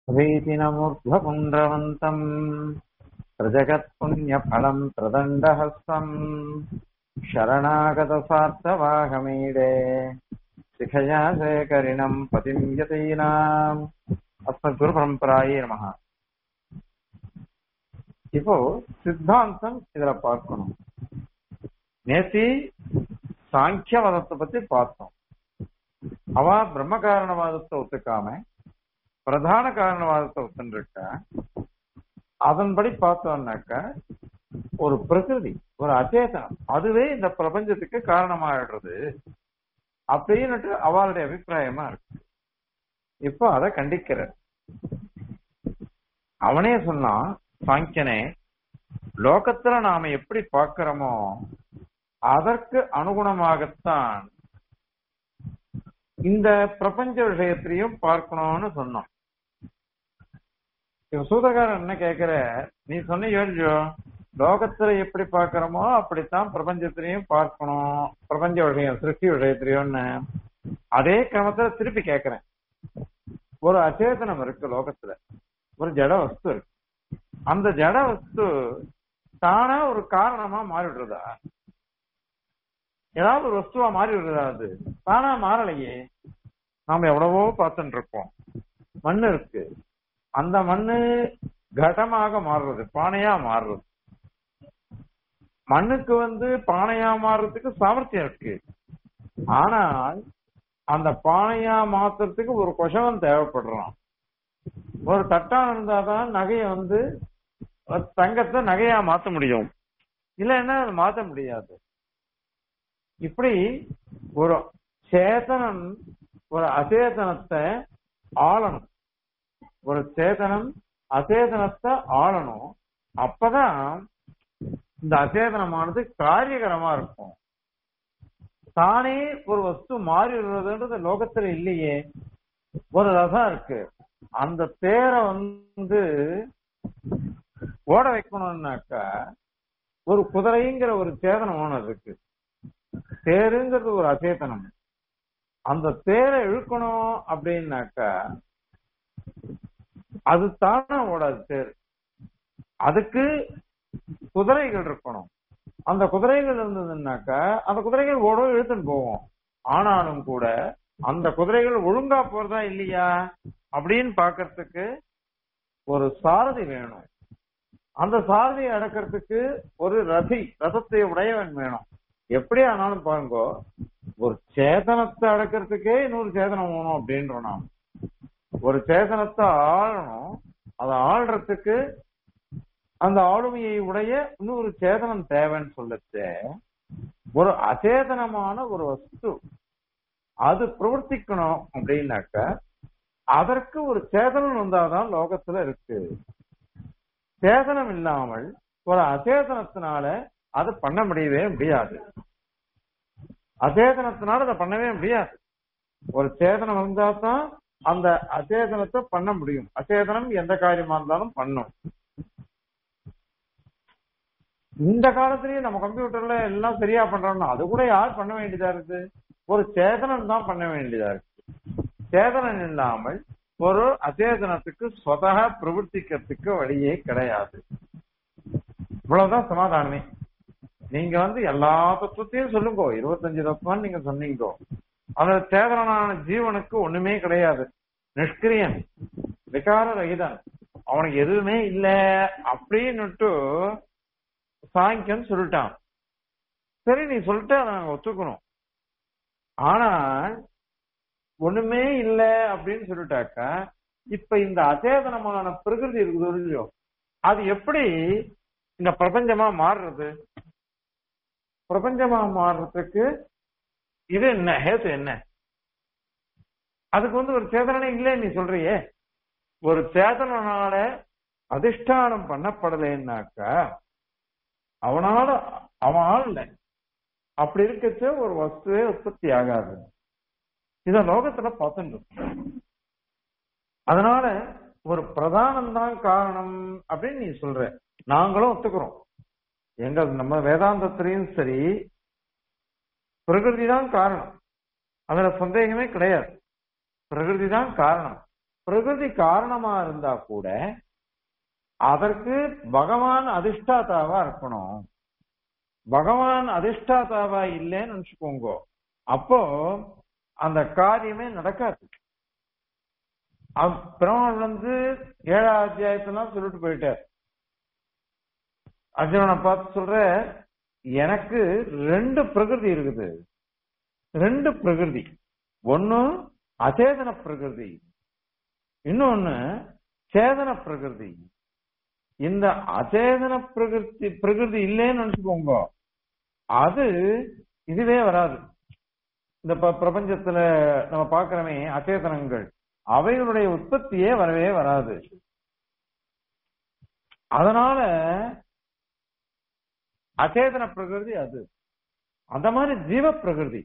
प्रीतिनमूर्ध्वपुण्ड्रवन्तम् प्रजगत्पुण्यफलम् प्रदण्डहस्तम् शरणागतसार्थवाहमीडे शिखया शेखरिणम् पतिम् यतीनाम् அஸ்மத்குரு பரம்பராயே நமக இப்போ சித்தாந்தம் இதுல பார்க்கணும் நேத்தி சாங்கியவாதத்தை பத்தி பார்த்தோம் அவ பிரம்ம காரணவாதத்தை ஒத்துக்காம பிரதான காரணவாதத்தை ஒத்துருக்க அதன்படி பார்த்தோம்னாக்க ஒரு பிரகிருதி ஒரு அச்சேதனம் அதுவே இந்த பிரபஞ்சத்துக்கு காரணமாயிடுறது அப்படின்னுட்டு அவளுடைய அபிப்பிராயமா இருக்கு இப்போ அதை கண்டிக்கிற அவனே சொன்னான் சாங்கியனே லோகத்துல நாம எப்படி பார்க்கிறோமோ அதற்கு அனுகுணமாகத்தான் இந்த பிரபஞ்ச விஷயத்திலையும் பார்க்கணும்னு சொன்னோம் இப்ப சூதகாரன் என்ன கேக்குற நீ சொன்ன யோசிச்சோ லோகத்துல எப்படி பார்க்கிறோமோ அப்படித்தான் பிரபஞ்சத்திலையும் பார்க்கணும் பிரபஞ்ச விஷயம் சிருஷ்டி விஷயத்திலையும்னு அதே கிரமத்துல திருப்பி கேக்குறேன் ஒரு அச்சேதனம் இருக்கு லோகத்துல ஒரு ஜட வஸ்து இருக்கு அந்த ஜட வஸ்து தானா ஒரு காரணமா மாறிடுறதா ஏதாவது ஒரு வஸ்துவா மாறி விடுறதா அது தானா மாறலையே நாம எவ்வளவோ பார்த்துட்டு இருக்கோம் மண்ணு இருக்கு அந்த மண்ணு கடமாக மாறுறது பானையா மாறுறது மண்ணுக்கு வந்து பானையா மாறுறதுக்கு சாமர்த்தியம் இருக்கு ஆனால் அந்த பானையா மாத்துறதுக்கு ஒரு கொஷவன் தேவைப்படுறான் ஒரு தட்டான் இருந்தாதான் நகைய வந்து தங்கத்தை நகையா மாத்த முடியும் இல்லைன்னா அதை மாத்த முடியாது இப்படி ஒரு சேதனம் ஒரு அச்சேதனத்தை ஆளணும் ஒரு சேதனம் அச்சேதனத்தை ஆளணும் அப்பதான் இந்த அச்சேதனமானது காரியகரமா இருக்கும் தானே ஒரு வஸ்து மாறி விடுறதுன்றது லோகத்துல இல்லையே ஒரு ரசம் இருக்கு அந்த தேரை வந்து ஓட வைக்கணும்னாக்கா ஒரு குதிரைங்கிற ஒரு சேதனம் ஒண்ணு இருக்கு தேருங்கிறது ஒரு அச்சேதனம் அந்த தேரை இழுக்கணும் அப்படின்னாக்கா அது தானே ஓடாது தேர் அதுக்கு குதிரைகள் இருக்கணும் அந்த குதிரைகள் இருந்ததுன்னாக்கா அந்த குதிரைகள் ஓடவும் இழுத்துன்னு போவோம் ஆனாலும் கூட அந்த குதிரைகள் ஒழுங்கா போறதா இல்லையா அப்படின்னு பாக்குறதுக்கு ஒரு சாரதி வேணும் அந்த சாரதியை அடக்கிறதுக்கு ஒரு ரதி ரதத்தை உடையவன் வேணும் எப்படி ஆனாலும் பாருங்க ஒரு சேதனத்தை அடக்கிறதுக்கே இன்னொரு சேதனம் வேணும் அப்படின்றோம் நாம் ஒரு சேதனத்தை ஆளணும் அதை ஆள்றதுக்கு அந்த ஆளுமையை உடைய இன்னொரு சேதனம் தேவைன்னு சொல்லச்சே ஒரு அச்சேதனமான ஒரு வஸ்து அது பிரவர்த்திக்கணும் அப்படின்னாக்க அதற்கு ஒரு சேதனம் வந்தாதான் லோகத்துல இருக்கு சேதனம் இல்லாமல் ஒரு அச்சேதனத்தினால அது பண்ண முடியவே முடியாது அச்சேதனத்தினால அதை பண்ணவே முடியாது ஒரு சேதனம் வந்தா தான் அந்த அச்சேதனத்தை பண்ண முடியும் அச்சேதனம் எந்த காரியமா இருந்தாலும் பண்ணும் இந்த காலத்திலயும் நம்ம கம்ப்யூட்டர்ல எல்லாம் சரியா பண்றோம்னா அது கூட யார் பண்ண வேண்டியதா இருக்கு ஒரு சேதனம் தான் பண்ண வேண்டியதா இருக்கு சேதனம் இல்லாமல் ஒரு அச்சேதனத்துக்கு சொதக பிரவர்த்திக்கிறதுக்கு வழியே கிடையாது இவ்வளவுதான் சமாதானமே நீங்க வந்து எல்லா தத்துவத்தையும் சொல்லுங்க இருபத்தஞ்சு தத்துவம் நீங்க சொன்னீங்க அந்த சேதனான ஜீவனுக்கு ஒண்ணுமே கிடையாது நிஷ்கிரியன் விகார ரகிதன் அவனுக்கு எதுவுமே இல்ல அப்படின்னுட்டு சாங்கியம் சொல்லிட்டான் சரி நீ சொல்லிட்டு அதை நாங்க ஒத்துக்கணும் ஆனா ஒண்ணுமே இல்ல அப்படின்னு சொல்லிட்டாக்கா இப்ப இந்த அச்சேதனமான பிரகிருதி இருக்குது இல்லையோ அது எப்படி இந்த பிரபஞ்சமா மாறுறது பிரபஞ்சமா மாறுறதுக்கு இது என்ன ஹேத்து என்ன அதுக்கு வந்து ஒரு சேதனை இல்லை நீ சொல்றியே ஒரு சேதனால அதிஷ்டானம் பண்ணப்படலைன்னாக்கா அவனால அவன் ஆள் அப்படி இருக்கச்ச ஒரு வஸ்துவே உற்பத்தி ஆகாது இத லோகத்துல பார்த்துட்டு அதனால ஒரு பிரதானம் தான் காரணம் அப்படின்னு நீ சொல்ற நாங்களும் ஒத்துக்கிறோம் எங்க நம்ம வேதாந்தத்திலையும் சரி பிரகிருதி தான் காரணம் அதுல சந்தேகமே கிடையாது பிரகிருதி தான் காரணம் பிரகிருதி காரணமா இருந்தா கூட அதற்கு பகவான் அதிஷ்டாதாவா இருக்கணும் பகவான் அதிஷ்டாதாவா இல்லைன்னு நினைச்சுக்கோங்க அப்போ அந்த காரியமே நடக்காது பெருமாள் வந்து ஏழாம் அத்தியாயத்தெல்லாம் சொல்லிட்டு போயிட்டார் அர்ஜுனனை பார்த்து சொல்ற எனக்கு ரெண்டு பிரகிருதி இருக்குது ரெண்டு பிரகிருதி ஒன்னு அச்சேதன பிரகிருதி இன்னொன்னு சேதன பிரகிருதி இந்த அச்சேதன பிரகிருதி பிரகிருதி இல்லைன்னு நினைச்சுக்கோங்க அது இதுவே வராது இந்த பிரபஞ்சத்துல நம்ம பாக்குறோமே அச்சேதனங்கள் அவைகளுடைய உற்பத்தியே வரவே வராது அதனால அச்சேதன பிரகிருதி அது அந்த மாதிரி ஜீவ பிரகிருதி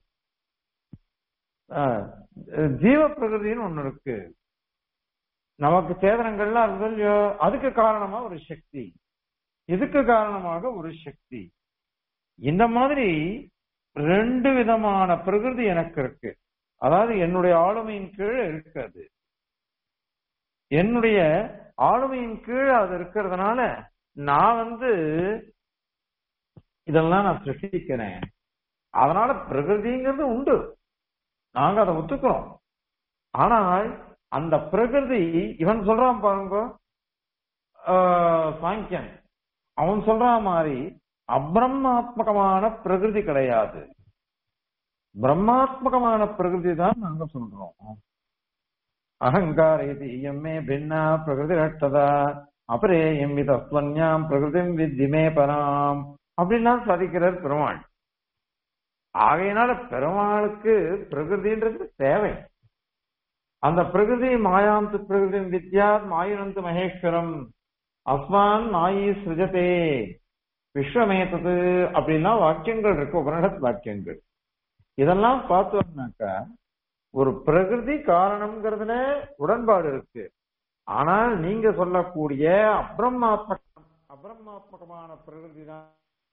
ஜீவ பிரகிருதின்னு ஒண்ணு இருக்கு நமக்கு சேதனங்கள்லாம் இருக்கு இல்லையோ அதுக்கு காரணமா ஒரு சக்தி இதுக்கு காரணமாக ஒரு சக்தி இந்த மாதிரி ரெண்டு விதமான பிரகிருதி எனக்கு இருக்கு அதாவது என்னுடைய ஆளுமையின் கீழ் இருக்காது என்னுடைய ஆளுமையின் கீழ் அது இருக்கிறதுனால நான் வந்து இதெல்லாம் நான் சிருஷ்டிக்கிறேன் அதனால பிரகிருதிங்கிறது உண்டு நாங்க அதை ஒத்துக்கிறோம் ஆனால் அந்த பிரகிருதி இவன் சொல்றான் பாருங்க சாங்கியன் அவன் சொல்ற மாதிரி அப்ரமாத்மகமான பிரகிருதி கிடையாது பிரம்மாத்மகமான பிரகிருதி தான் நாங்க சொல்றோம் அகங்கார இது இயம்மே பின்னா பிரகிருதி ரட்டதா அப்புறே எம் விதஸ்வன்யாம் பிரகிருதி வித்திமே பராம் அப்படின்லாம் சாதிக்கிறார் பெருமாள் ஆகையினால பெருமாளுக்கு பிரகிருதின்றது தேவை அந்த பிரகிருதி மாயாந்து பிரகிருதி வித்யாத் மாயுனந்து மகேஸ்வரம் அஸ்மான் மாயி சிருஜதே விஸ்வமேத்தது அப்படின்னா வாக்கியங்கள் இருக்கு உபனிஷத் வாக்கியங்கள் இதெல்லாம் பார்த்தோம்னாக்கா ஒரு பிரகிருதி காரணம்ங்கிறதுல உடன்பாடு இருக்கு ஆனால் நீங்க சொல்லக்கூடிய அப்ரமாத்மக அப்ரமாத்மகமான பிரகிருதி தான்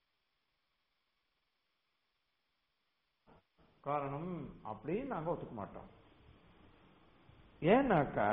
காரணம் அப்படின்னு நாங்க ஒத்துக்க மாட்டோம் ஏன்னாக்கா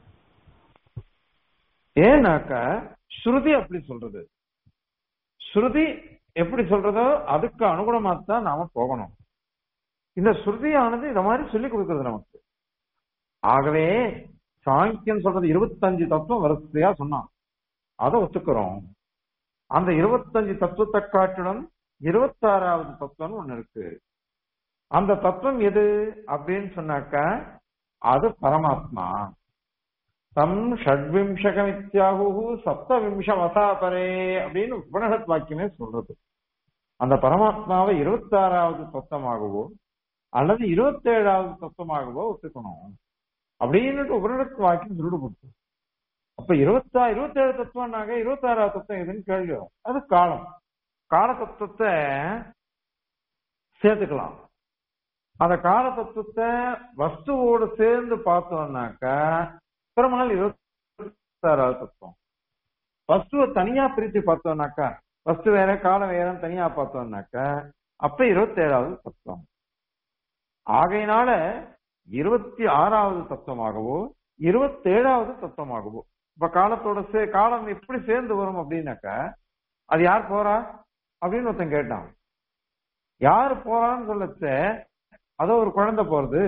ஏன்னாக்கா ஸ்ருதி அப்படி சொல்றது ஸ்ருதி எப்படி சொல்றதோ அதுக்கு அனுகுணமா தான் நாம போகணும் இந்த ஸ்ருதியானது இத மாதிரி சொல்லி கொடுக்கிறது நமக்கு ஆகவே சாங்கியன் சொல்றது இருபத்தஞ்சு தத்துவம் வரிசையா சொன்னான் அதை ஒத்துக்கிறோம் அந்த இருபத்தஞ்சு தத்துவத்தை காட்டிலும் இருபத்தாறாவது தத்துவம் ஒண்ணு இருக்கு அந்த தத்துவம் எது அப்படின்னு சொன்னாக்கா அது பரமாத்மா தம் ஷட்விம்சகமித்யாகு சப்தவிம்ச வசாபரே அப்படின்னு உபனிஷத் வாக்கியமே சொல்றது அந்த பரமாத்மாவை இருபத்தாறாவது தத்துவமாகவோ அல்லது இருபத்தேழாவது தத்துவமாகவோ ஒத்துக்கணும் அப்படின்னு உபனிஷத் வாக்கியம் சொல்லிட்டு கொடுத்து அப்ப இருபத்தா இருபத்தேழு தத்துவம்னாக இருபத்தாறாவது தத்துவம் எதுன்னு கேள்வி வரும் அது காலம் கால தத்துவத்தை சேர்த்துக்கலாம் அந்த கால தத்துவத்தை வஸ்துவோடு சேர்ந்து பார்த்தோம்னாக்கா பெருமாள் இருபத்தாறாவது தத்துவம் வஸ்துவை தனியா பிரித்து பார்த்தோம்னாக்கா வஸ்து வேற காலம் வேற தனியா பார்த்தோம்னாக்கா அப்ப இருபத்தி ஏழாவது தத்துவம் ஆகையினால இருபத்தி ஆறாவது தத்துவமாகவோ இருபத்தி ஏழாவது தத்துவமாகவோ இப்ப காலத்தோட சே காலம் எப்படி சேர்ந்து வரும் அப்படின்னாக்கா அது யார் போறா அப்படின்னு ஒருத்தன் கேட்டான் யாரு போறான்னு சொல்லச்ச அதோ ஒரு குழந்தை போறது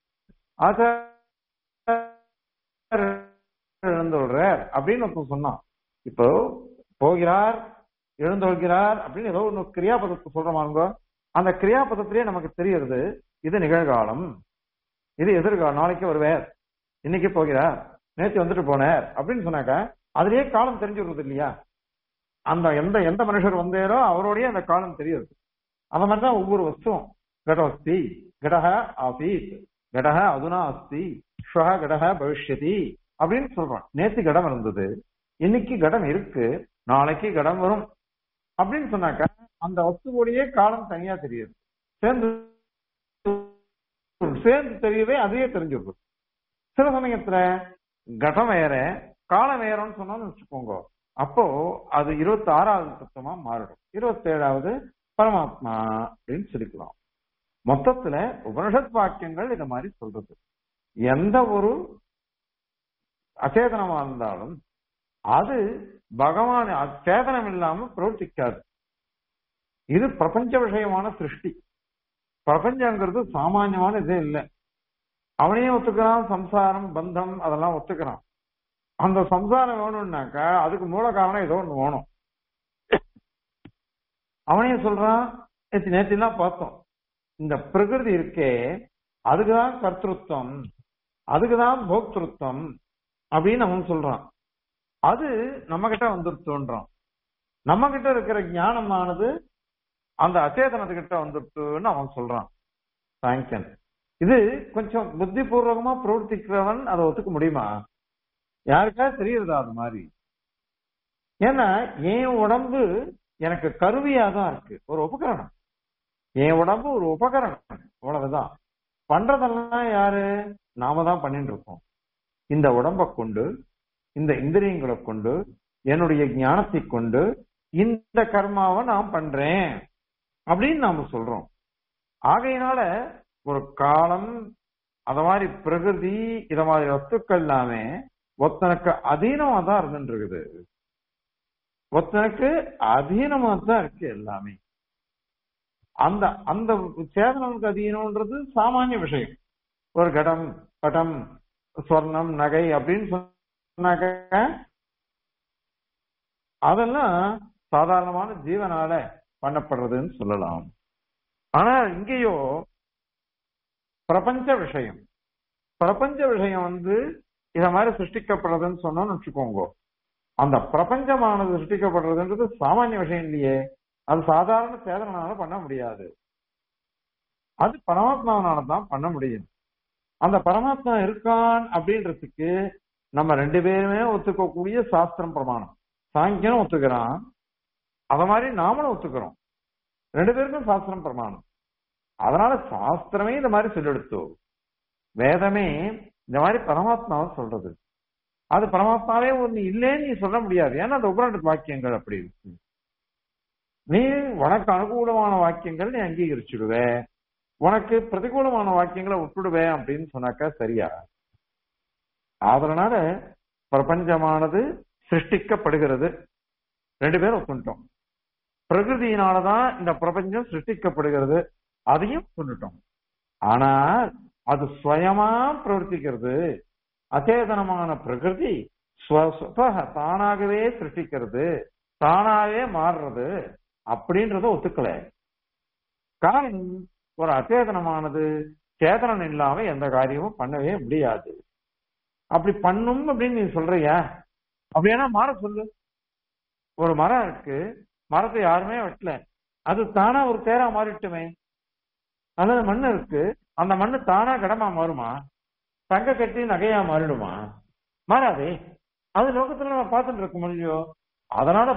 எழுந்தொள்றார் அப்படின்னு ஒருத்தன் சொன்னான் இப்போ போகிறார் எழுந்தொள்கிறார் அப்படின்னு ஏதோ ஒன்று கிரியாபதத்தை சொல்றமாங்க அந்த கிரியாபதத்திலேயே நமக்கு தெரியுது இது நிகழ்காலம் இது எதிர்காலம் நாளைக்கு வருவார் இன்னைக்கு போகிறார் நேற்று வந்துட்டு போனார் அப்படின்னு சொன்னாக்கா அதுலயே காலம் தெரிஞ்சு விடுறது இல்லையா அந்த எந்த எந்த மனுஷர் வந்தாரோ அவரோடய அந்த காலம் தெரியுது அந்த மாதிரிதான் ஒவ்வொரு வஸ்துவும் கடோஸ்தி கடக ஆசீத் கடக அதுனா அஸ்தி ஸ்வஹ கடக பவிஷ்யதி அப்படின்னு சொல்றான் நேத்து கடம் இருந்தது இன்னைக்கு கடம் இருக்கு நாளைக்கு கடம் வரும் அப்படின்னு சொன்னாக்கா அந்த வஸ்துவோடையே காலம் தனியா தெரியுது சேர்ந்து சேர்ந்து தெரியவே அதையே தெரிஞ்சுடுது சில சமயத்துல கடம் வேற காலம் வேறன்னு சொன்னாலும் வச்சுக்கோங்க அப்போ அது இருபத்தி ஆறாவது தத்துவமா மாறிடும் இருபத்தி ஏழாவது பரமாத்மா அப்படின்னு சொல்லிக்கலாம் மொத்தத்துல உபனிஷத் வாக்கியங்கள் இத மாதிரி சொல்றது எந்த ஒரு அச்சேதனமா இருந்தாலும் அது பகவான் சேதனம் இல்லாம பிரவர்த்திக்காது இது பிரபஞ்ச விஷயமான சிருஷ்டி பிரபஞ்சங்கிறது சாமானியமான இதே இல்லை அவனையும் ஒத்துக்கிறான் சம்சாரம் பந்தம் அதெல்லாம் ஒத்துக்கிறான் அந்த சம்சாரம் வேணும்னாக்கா அதுக்கு மூல காரணம் ஏதோ ஒண்ணு வேணும் அவனையும் சொல்றான் நேற்று நேற்றுலாம் பார்த்தோம் இந்த பிரகிருதி இருக்கே அதுக்குதான் கர்த்தృత్వం அதுக்குதான் போக்திருத்தம் அப்படின்னு அவன் சொல்றான் அது நம்ம கிட்ட வந்துருத்தோன்றான் நம்ம கிட்ட இருக்கிற ஞானமானது அந்த அச்சேதனத்துக்கிட்ட வந்துருத்துன்னு அவன் சொல்றான் சாங்கன் இது கொஞ்சம் புத்தி பூர்வகமா பிரவர்த்திக்கிறவன் அதை ஒத்துக்க முடியுமா யாருக்கா தெரியுறதா அது மாதிரி ஏன்னா என் உடம்பு எனக்கு கருவியா தான் இருக்கு ஒரு உபகரணம் என் உடம்பு ஒரு உபகரணம் அவ்வளவுதான் பண்றதெல்லாம் யாரு நாம தான் பண்ணிட்டு இருக்கோம் இந்த உடம்பை கொண்டு இந்த இந்திரியங்களை கொண்டு என்னுடைய ஞானத்தை கொண்டு இந்த கர்மாவை நான் பண்றேன் அப்படின்னு நாம சொல்றோம் ஆகையினால ஒரு காலம் அத மாதிரி பிரகிருதி இத மாதிரி வஸ்துக்கள் எல்லாமே ஒருத்தனுக்கு அதீனமா தான் இருந்துட்டு இருக்குது ஒருத்தனுக்கு அதீனமா தான் இருக்கு எல்லாமே அந்த அந்த சேதனனுக்கு அதீனம்ன்றது சாமானிய விஷயம் ஒரு கடம் படம் ஸ்வர்ணம் நகை அப்படின்னு சொன்னாக்க அதெல்லாம் சாதாரணமான ஜீவனால பண்ணப்படுறதுன்னு சொல்லலாம் ஆனா இங்கேயோ பிரபஞ்ச விஷயம் பிரபஞ்ச விஷயம் வந்து இத மாதிரி சிருஷ்டிக்கப்படுறதுன்னு சொன்னோம்னு வச்சுக்கோங்க அந்த பிரபஞ்சமானது சிருஷ்டிக்கப்படுறதுன்றது சாமானிய விஷயம் இல்லையே அது சாதாரண சேதனால பண்ண முடியாது அது பரமாத்மாவனால தான் பண்ண முடியும் அந்த பரமாத்மா இருக்கான் அப்படின்றதுக்கு நம்ம ரெண்டு பேருமே ஒத்துக்கக்கூடிய சாஸ்திரம் பிரமாணம் சாங்கியனும் ஒத்துக்கிறான் அத மாதிரி நாமளும் ஒத்துக்கிறோம் ரெண்டு பேருக்கும் சாஸ்திரம் பிரமாணம் அதனால சாஸ்திரமே இந்த மாதிரி சொல்லெடுத்தோ வேதமே இந்த மாதிரி பரமாத்மாவை சொல்றது அது பரமாத்மாவே ஒண்ணு இல்லைன்னு நீ சொல்ல முடியாது ஏன்னா அந்த உபரண்டு வாக்கியங்கள் அப்படி இருக்கு நீ உனக்கு அனுகூலமான வாக்கியங்கள் நீ அங்கீகரிச்சுடுவ உனக்கு பிரதிகூலமான வாக்கியங்களை விட்டுடுவேன் அப்படின்னு சொன்னாக்கா சரியா அதனால பிரபஞ்சமானது சிருஷ்டிக்கப்படுகிறது ரெண்டு பேரும் ஒத்துட்டோம் பிரகிருதியினாலதான் இந்த பிரபஞ்சம் சிருஷ்டிக்கப்படுகிறது அதையும் சொல்லிட்டோம் ஆனா அது சுயமா பிரவர்த்திக்கிறது அச்சேதனமான பிரகிருதி தானாகவே சிருஷ்டிக்கிறது தானாவே மாறுறது அப்படின்றத ஒத்துக்கல காரணம் ஒரு அச்சேதனமானது சேதனம் இல்லாம எந்த காரியமும் பண்ணவே முடியாது அப்படி பண்ணும் அப்படின்னு நீ சொல்றியா அப்படின்னா மாற சொல்லு ஒரு மரம் இருக்கு மரத்தை யாருமே வெட்டல அது தானா ஒரு தேரா மாறிட்டுமே அல்லது மண் இருக்கு அந்த மண்ணு தானா கடமா மாறுமா தங்க கட்டி நகையா மாறிடுமா மாறாதே அது லோகத்துல நம்ம பார்த்துட்டு இருக்க முடியும் அதனால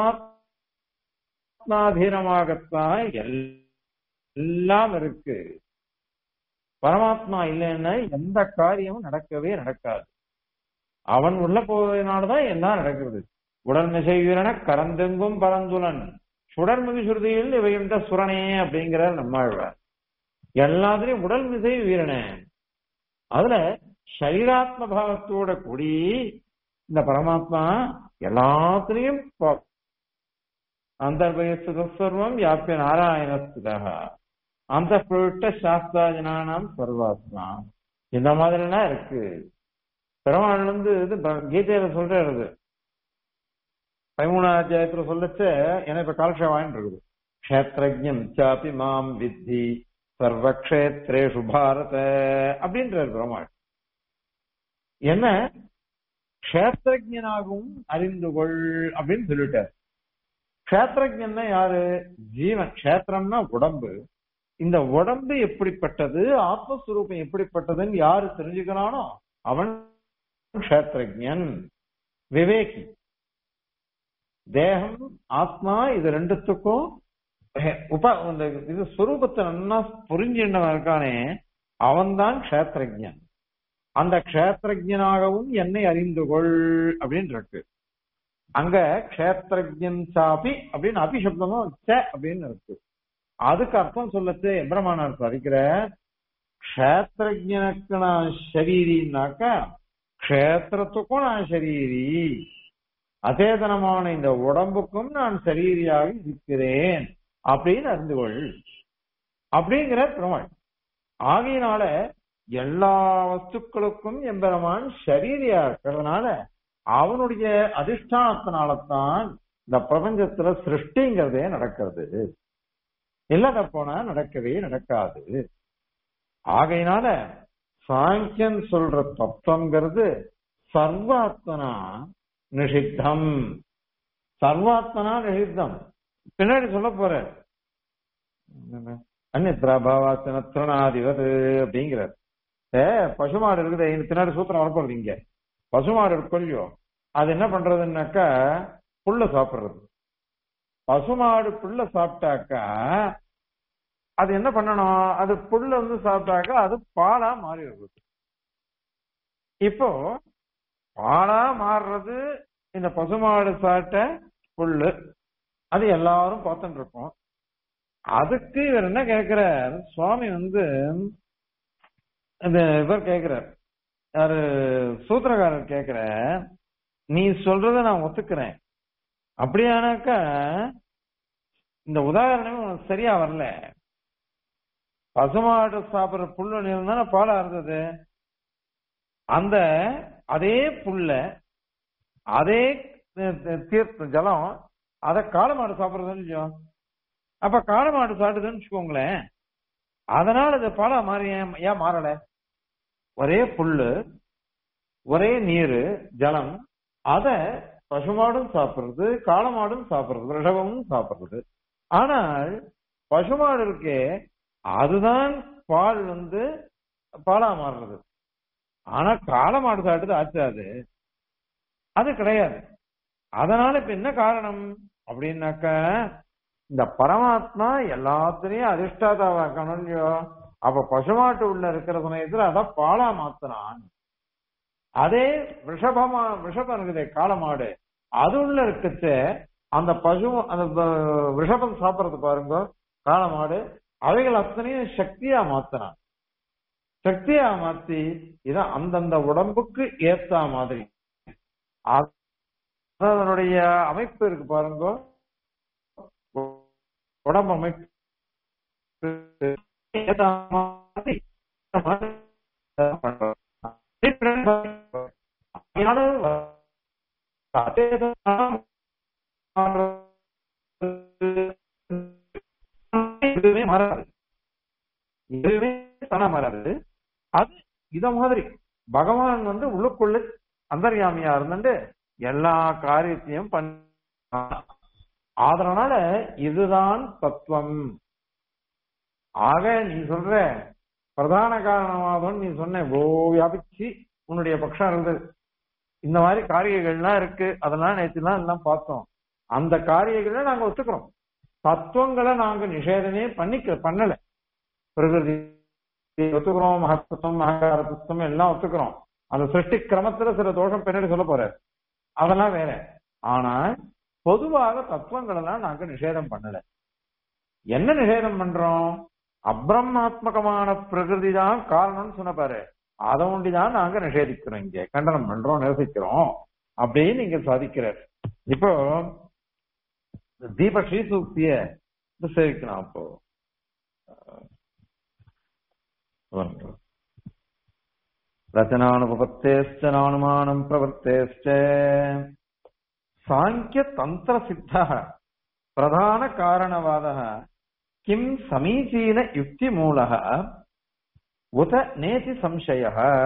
பரமாத்மாதீனமாகத்தான் எல்லாம் இருக்கு பரமாத்மா இல்லைன்னா எந்த காரியமும் நடக்கவே நடக்காது அவன் உள்ள போவதனாலதான் எல்லாம் நடக்கிறது உடல் மிசைவீரன கரந்தெங்கும் பரந்துலன் சுடர்மிகு சுருதியில் இவையுண்ட சுரணே அப்படிங்கிற நம்மாழ்வார் எல்லாத்துலயும் உடல் மிசை வீரனே அதுல சரீராத்ம பாவத்தோட கூடி இந்த பரமாத்மா எல்லாத்துலயும் அந்தர்பயஸ்துதர்வம் வியாபிய நாராயணஸ்துதா அந்த பிரவிட்ட சாஸ்திராஜனானாம் சர்வாத்மா இந்த மாதிரி எல்லாம் இருக்கு பெருமாள் வந்து இது கீதையில சொல்றது பதிமூணாம் அத்தியாயத்துல சொல்லச்ச எனக்கு இப்ப காலக்ஷேவாயின் இருக்குது கஷேத்திரஜம் சாப்பி மாம் வித்தி சர்வக்ஷேத்ரேஷு பாரத அப்படின்றார் பெருமாள் என்ன கஷேத்திரஜனாகவும் அறிந்து கொள் அப்படின்னு சொல்லிட்டார் கஷேத்திரஜன்னா யாரு ஜீவன் கஷேத்திரம்னா உடம்பு இந்த உடம்பு எப்படிப்பட்டது ஆத்மஸ்வரூபம் எப்படிப்பட்டதுன்னு யாரு தெரிஞ்சுக்கிறானோ அவன் கஷேத்திரஜன் விவேகி தேகம் ஆத்மா இது ரெண்டுத்துக்கும் உப இந்த இது ஸ்வரூபத்தை நல்லா புரிஞ்சின்றவன் இருக்கானே அவன்தான் கஷேத்திரஜன் அந்த கஷேத்திரஜனாகவும் என்னை அறிந்து கொள் அப்படின்னு இருக்கு அங்க கஷேத்திரஜன் சாப்பி அப்படின்னு அபிசப்தமும் ச அப்படின்னு இருக்கு அதுக்கு அர்த்தம் சொல்லத்து எம்பிரமானார் படிக்கிற கஷேத்திரஜனுக்கு நான் ஷரீரின்னாக்கா க்ஷேத்திரத்துக்கும் நான் சரீரி அச்சேதனமான இந்த உடம்புக்கும் நான் சரீரியாக இருக்கிறேன் அப்படின்னு அறிந்து கொள் அப்படிங்கிற பெருமாள் ஆகையினால எல்லா வஸ்துக்களுக்கும் எம்பெருமான் சரீரியா இருக்கிறதுனால அவனுடைய அதிஷ்டானத்தினால்தான் இந்த பிரபஞ்சத்துல சிருஷ்டிங்கிறதே நடக்கிறது இல்லாத போனா நடக்கவே நடக்காது ஆகையினால சாங்கியன் சொல்ற தத்துவங்கிறது சர்வாத்மனா நிஷித்தம் சர்வாத்மனா நிஷித்தம் பின்னாடி சொல்ல போற அந்நித்ரா பாவாத்தன திருணாதிபது அப்படிங்கிறார் ஏ பசுமாடு இருக்குது இந்த பின்னாடி சூத்திரம் வரப்போறது இங்க பசுமாடு இருக்கு இல்லையோ அது என்ன பண்றதுன்னாக்கா புல்ல சாப்பிடுறது பசுமாடு புல்ல சாப்பிட்டாக்கா அது என்ன பண்ணணும் அது புல்ல வந்து சாப்பிட்டாக்கா அது பாலா மாறி இருக்குது இப்போ பாலா மாறுறது இந்த பசுமாடு சாப்பிட்ட புல்லு அது எல்லாரும் பார்த்துட்டு இருக்கோம் அதுக்கு இவர் என்ன கேக்குறார் சுவாமி வந்து இந்த இவர் கேக்குறார் யாரு சூத்திரக்காரர் கேக்குற நீ சொல்றத நான் ஒத்துக்கிறேன் அப்படியானாக்கா இந்த உதாரணமே உனக்கு சரியா வரல பசுமாடு சாப்பிடுற புல்லு இருந்தா பாலா இருந்தது அந்த அதே புல்ல அதே தீர்த்த ஜலம் அத காளமாடு சாப்பிடுறதுன்னு இல்லையோ அப்ப காளமாடு சாப்பிடுதுன்னு வச்சுக்கோங்களேன் அதனால அது பாலா மாறி ஏன் ஏன் மாறல ஒரே புல்லு ஒரே நீரு ஜலம் அத பசுமாடும் சாப்பிடுறது காளமாடும் சாப்பிடுறது ரிஷபமும் சாப்பிடுறது ஆனால் பசுமாடு இருக்கே அதுதான் பால் வந்து பாலா மாறுறது ஆனா காளமாடு சாப்பிட்டது ஆச்சாது அது கிடையாது அதனால இப்ப என்ன காரணம் அப்படின்னாக்கா இந்த பரமாத்மா எல்லாத்துலயும் அதிர்ஷ்டாதாவா இருக்கணும் இல்லையோ அப்ப பசுமாட்டு உள்ள இருக்கிற சமயத்துல அதான் பாலா மாத்தினான் அதே ரிஷபமா ரிஷபம் இருக்குதே காளமாடு அது உள்ள இருக்கச்சு அந்த பசு அந்த ரிஷபம் சாப்பிடறது பாருங்க காளமாடு அவைகள் அத்தனையும் சக்தியா மாத்தினான் சக்தியா மாத்தி இதான் அந்தந்த உடம்புக்கு ஏத்தா மாதிரி அதனுடைய அமைப்பு இருக்கு பாருங்க உடம்பு அமைப்பு ஏத்தா மாதிரி எதுவுமே மாறாது எதுவுமே தானா மாறாது அது இத மாதிரி பகவான் வந்து உள்ளுக்குள்ள அந்தர்யாமியா இருந்துட்டு எல்லா காரியத்தையும் பண்ண அதனால இதுதான் தத்துவம் ஆக நீ சொல்ற பிரதான காரணமாதம் நீ சொன்ன ஓ வியாபிச்சு உன்னுடைய பட்சம் இருந்தது இந்த மாதிரி காரியங்கள்லாம் இருக்கு அதெல்லாம் நேற்றுலாம் எல்லாம் பார்த்தோம் அந்த காரியங்களை நாங்க ஒத்துக்கிறோம் தத்துவங்களை நாங்க நிஷேதமே பண்ணிக்க பண்ணல பிரகிருதி ஒத்துக்கிறோம் மகத்துவம் மகார தத்துவம் எல்லாம் ஒத்துக்கிறோம் அந்த சிருஷ்டி கிரமத்துல சில தோஷம் பின்னாடி சொல்ல போறாரு அதெல்லாம் வேற ஆனா பொதுவாக தத்துவங்கள் எல்லாம் நாங்க நிஷேதம் பண்ணல என்ன நிஷேதம் பண்றோம் அப்ரமாத்மகமான பிரகிருதி தான் காரணம்னு சொன்ன பாரு அதை ஒண்டிதான் நாங்க நிஷேதிக்கிறோம் இங்க கண்டனம் பண்றோம் நிரசிக்கிறோம் அப்படின்னு இங்க சாதிக்கிறார் இப்போ தீப ஸ்ரீசூக்திய சேவிக்கலாம் அப்போ ரச்சனானுபத்தேஷ்ட நானுமானம் பிரவர்த்தேஷ்ட சாங்கிய தந்திர சித்த பிரதான காரணவாத கிம் சமீச்சீன யுக்தி மூலக உத நேதி சம்சய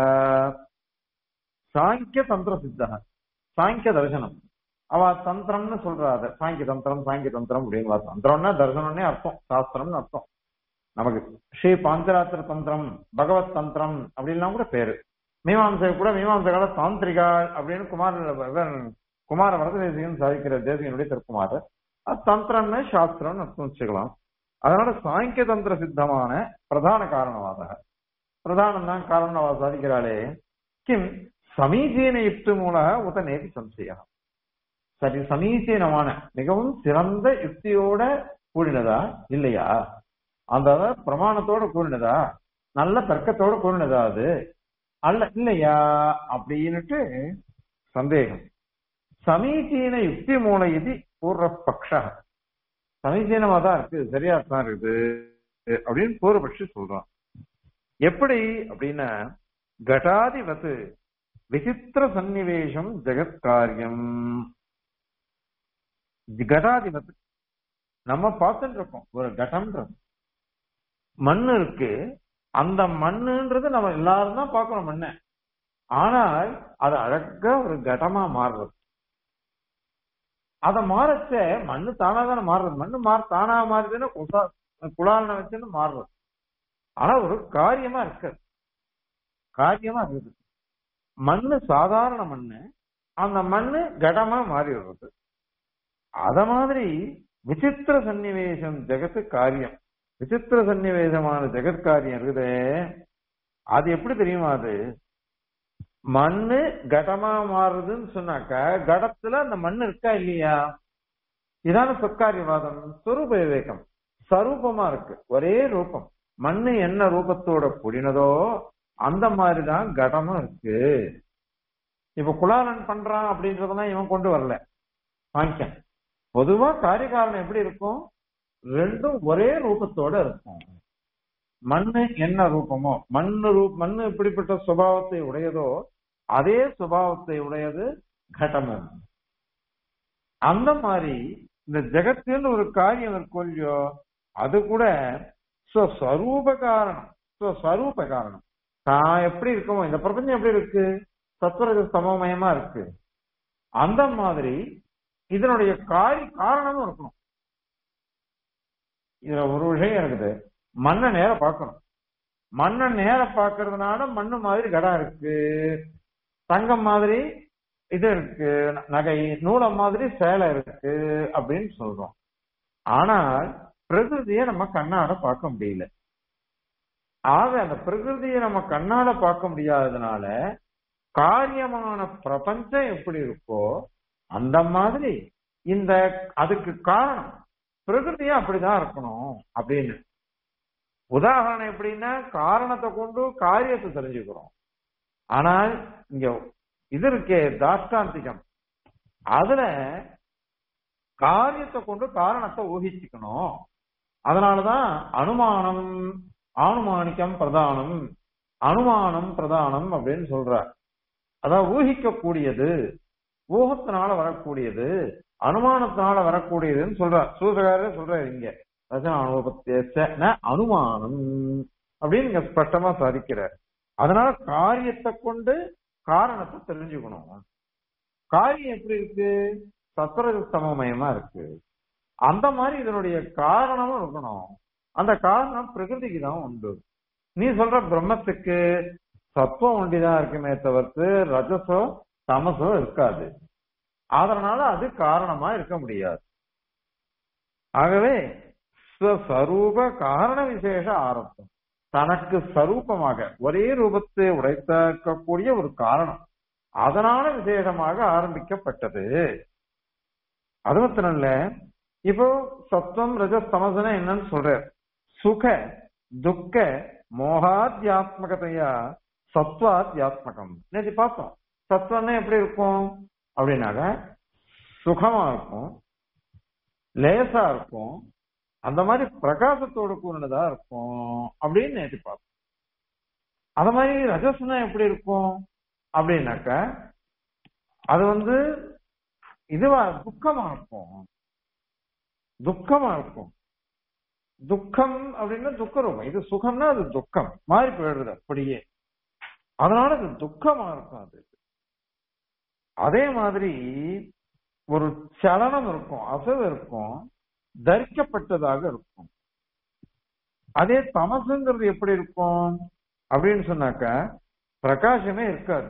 சாங்கிய தந்திர சித்த சாங்கிய தர்சனம் அவ தந்திரம்னு சொல்றாத சாங்கிய தந்திரம் சாங்கிய தந்திரம் அப்படின்னு தந்திரம்னா தர்சனம்னே அர்த்தம் சாஸ்திரம்னு அர்த்தம் நமக்கு ஸ்ரீ பாஞ்சராத்திர தந்திரம் பகவத் தந்திரம் அப்படின்லாம் கூட பேரு மீமாம்சை கூட மீமாம்சை கால தாந்திரிகாள் அப்படின்னு குமார குமார வரத தேசிகன் சாதிக்கிற தேசிகனுடைய திருக்குமார் அது தந்திரம்னு சாஸ்திரம்னு அர்த்தம் வச்சுக்கலாம் அதனால சாங்கிய தந்திர சித்தமான பிரதான காரணவாத பிரதானம் தான் காரணவா சாதிக்கிறாளே கிம் சமீச்சீன யுக்தி மூலக உத நேதி சம்சயம் சரி சமீச்சீனமான மிகவும் சிறந்த யுக்தியோட கூடினதா இல்லையா அந்த பிரமாணத்தோட கூடினதா நல்ல தர்க்கத்தோட கூடினதா அது அல்ல இல்லையா அப்படின்னுட்டு சந்தேகம் சமீச்சீன யுக்தி மூல இது பூர்வபக்ஷ சமீச்சீனமா தான் இருக்கு சரியா தான் இருக்குது அப்படின்னு பூர்வபக்ஷி சொல்றான் எப்படி அப்படின்னா கடாதிவத்து விசித்திர சந்நிவேஷம் ஜெகத்காரியம் கடாதிபத்து நம்ம பார்த்துட்டு இருக்கோம் ஒரு கடம்ன்றது மண் இருக்கு அந்த மண்ணுன்றது நம்ம எல்லாரும் தான் பார்க்கணும் மண்ணை ஆனால் அது அழகா ஒரு கடமா மாறுறது அத மாறச்ச மண்ணு தானா தானே மாறுறது மண்ணு மாற தானா மாறுதுன்னா குசா குளாலனை வச்சுன்னு மாறுறது ஆனா ஒரு காரியமா இருக்காது காரியமா இருக்குது மண்ணு சாதாரண மண்ணு அந்த மண்ணு கடமா மாறி வருது அத மாதிரி விசித்திர சன்னிவேசம் ஜெகத்து காரியம் விசித்திர சன்னிவேசமான ஜெகத் காரியம் இருக்குதே அது எப்படி தெரியுமா அது மண்ணு கடமா மாறுதுன்னு சொன்னாக்கா கடத்துல அந்த மண் இருக்கா இல்லையா இதான சொற்காரியவாதம் சொரூப விவேகம் சரூபமா இருக்கு ஒரே ரூபம் மண்ணு என்ன ரூபத்தோட கூடினதோ அந்த மாதிரிதான் கடமும் இருக்கு இப்ப குலாலன் பண்றான் அப்படின்றதெல்லாம் இவன் கொண்டு வரல வாங்கிக்க பொதுவா காரியகாரணம் எப்படி இருக்கும் ரெண்டும் ஒரே ரூபத்தோட இருக்கும் மண்ணு என்ன ரூபமோ மண்ணு ரூப் மண்ணு எப்படிப்பட்ட சுபாவத்தை உடையதோ அதே சுபாவத்தை உடையது கடமும் அந்த மாதிரி இந்த ஜெகத்தின்னு ஒரு காரியம் இருக்கும் இல்லையோ அது கூட ஸ்வஸ்வரூப காரணம் ஸ்வஸ்வரூப காரணம் தான் எப்படி இருக்கமோ இந்த பிரபஞ்சம் எப்படி இருக்கு சத்வரஜ சமமயமா இருக்கு அந்த மாதிரி இதனுடைய காரி காரணமும் இருக்கணும் இதுல ஒரு விஷயம் இருக்குது மண்ணை நேர பார்க்கணும் மண்ணை நேர பார்க்கறதுனால மண்ணு மாதிரி கடம் இருக்கு தங்கம் மாதிரி இது இருக்கு நகை நூலம் மாதிரி சேலை இருக்கு அப்படின்னு சொல்றோம் ஆனால் பிரகிருதியை நம்ம கண்ணாட பார்க்க முடியல ஆக அந்த பிரகிருதியை நம்ம கண்ணால பார்க்க முடியாததுனால காரியமான பிரபஞ்சம் எப்படி இருக்கோ அந்த மாதிரி இந்த அதுக்கு காரணம் பிரகிருதியும் அப்படிதான் இருக்கணும் அப்படின்னு உதாரணம் எப்படின்னா காரணத்தை கொண்டு காரியத்தை தெரிஞ்சுக்கிறோம் ஆனால் இங்க இது இருக்கே தாஷ்டாந்திகம் அதுல காரியத்தை கொண்டு காரணத்தை ஊகிச்சுக்கணும் அதனாலதான் அனுமானம் ஆனுமானிக்கம் பிரதானம் அனுமானம் பிரதானம் அப்படின்னு சொல்றார் அதாவது ஊகிக்கக்கூடியது ஊகத்தினால வரக்கூடியது அனுமானத்தினால வரக்கூடியதுன்னு சொல்றார் சூதகாரர் சொல்றாரு இங்க ரச்சனானுபத்திய அனுமானம் அப்படின்னு இங்க ஸ்பஷ்டமா சாதிக்கிறார் அதனால காரியத்தை கொண்டு காரணத்தை தெரிஞ்சுக்கணும் காரியம் எப்படி இருக்கு சத்வரஜ சமமயமா இருக்கு அந்த மாதிரி இதனுடைய காரணமும் இருக்கணும் அந்த காரணம் பிரகிருதிக்கு தான் உண்டு நீ சொல்ற பிரம்மத்துக்கு சத்துவம் ஒண்டிதான் இருக்குமே தவிர்த்து ரஜசோ தமசோ இருக்காது அதனால அது காரணமா இருக்க முடியாது ஆகவே ஸ்வரூப காரண விசேஷ ஆரம்பம் தனக்கு சரூபமாக ஒரே ரூபத்தை உடைத்தக்கூடிய ஒரு காரணம் அதனால விசேஷமாக ஆரம்பிக்கப்பட்டது அது மாத்திரம் இல்ல இப்போ சத்வம் ரஜ தமசன என்னன்னு சொல்ற சுக துக்க மோகாத்தியாத்மகத்தையா சத்வாத்தியாத்மகம் நேற்று பார்த்தோம் சத்வம்னா எப்படி இருக்கும் அப்படின்னாக்க சுகமா இருக்கும் லேசா இருக்கும் அந்த மாதிரி பிரகாசத்தோட கூறினதா இருக்கும் அப்படின்னு நேற்று பார்த்தோம் அத மாதிரி ரஜஸ்னா எப்படி இருக்கும் அப்படின்னாக்க அது வந்து இதுவா துக்கமா இருக்கும் துக்கமா இருக்கும் துக்கம் அப்படின்னா துக்க ரூபம் இது சுகம்னா அது துக்கம் மாறி போயிடுறது அப்படியே அதனால அது துக்கமா இருக்கும் அது அதே மாதிரி ஒரு சலனம் இருக்கும் அசைவு இருக்கும் தரிக்கப்பட்டதாக இருக்கும் அதே தமசுங்கிறது எப்படி இருக்கும் அப்படின்னு சொன்னாக்க பிரகாசமே இருக்காது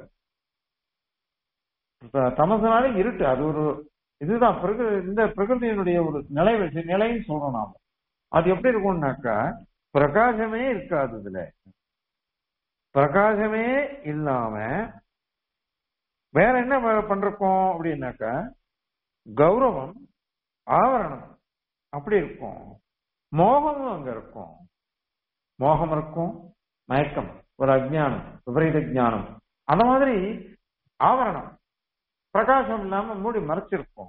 தமசுனாலே இருட்டு அது ஒரு இதுதான் இந்த பிரகிருதியினுடைய ஒரு நிலை நிலைன்னு சொல்றோம் நாம அது எப்படி இருக்கும்னாக்கா பிரகாசமே இருக்காது இதுல பிரகாசமே இல்லாம வேற என்ன பண்றோம் அப்படின்னாக்கா கௌரவம் ஆவரணம் அப்படி இருக்கும் மோகமும் அங்க இருக்கும் மோகம் இருக்கும் மயக்கம் ஒரு அஜ்ஞானம் விபரீத ஞானம் அந்த மாதிரி ஆவரணம் பிரகாசம் இல்லாம மூடி மறைச்சிருப்போம்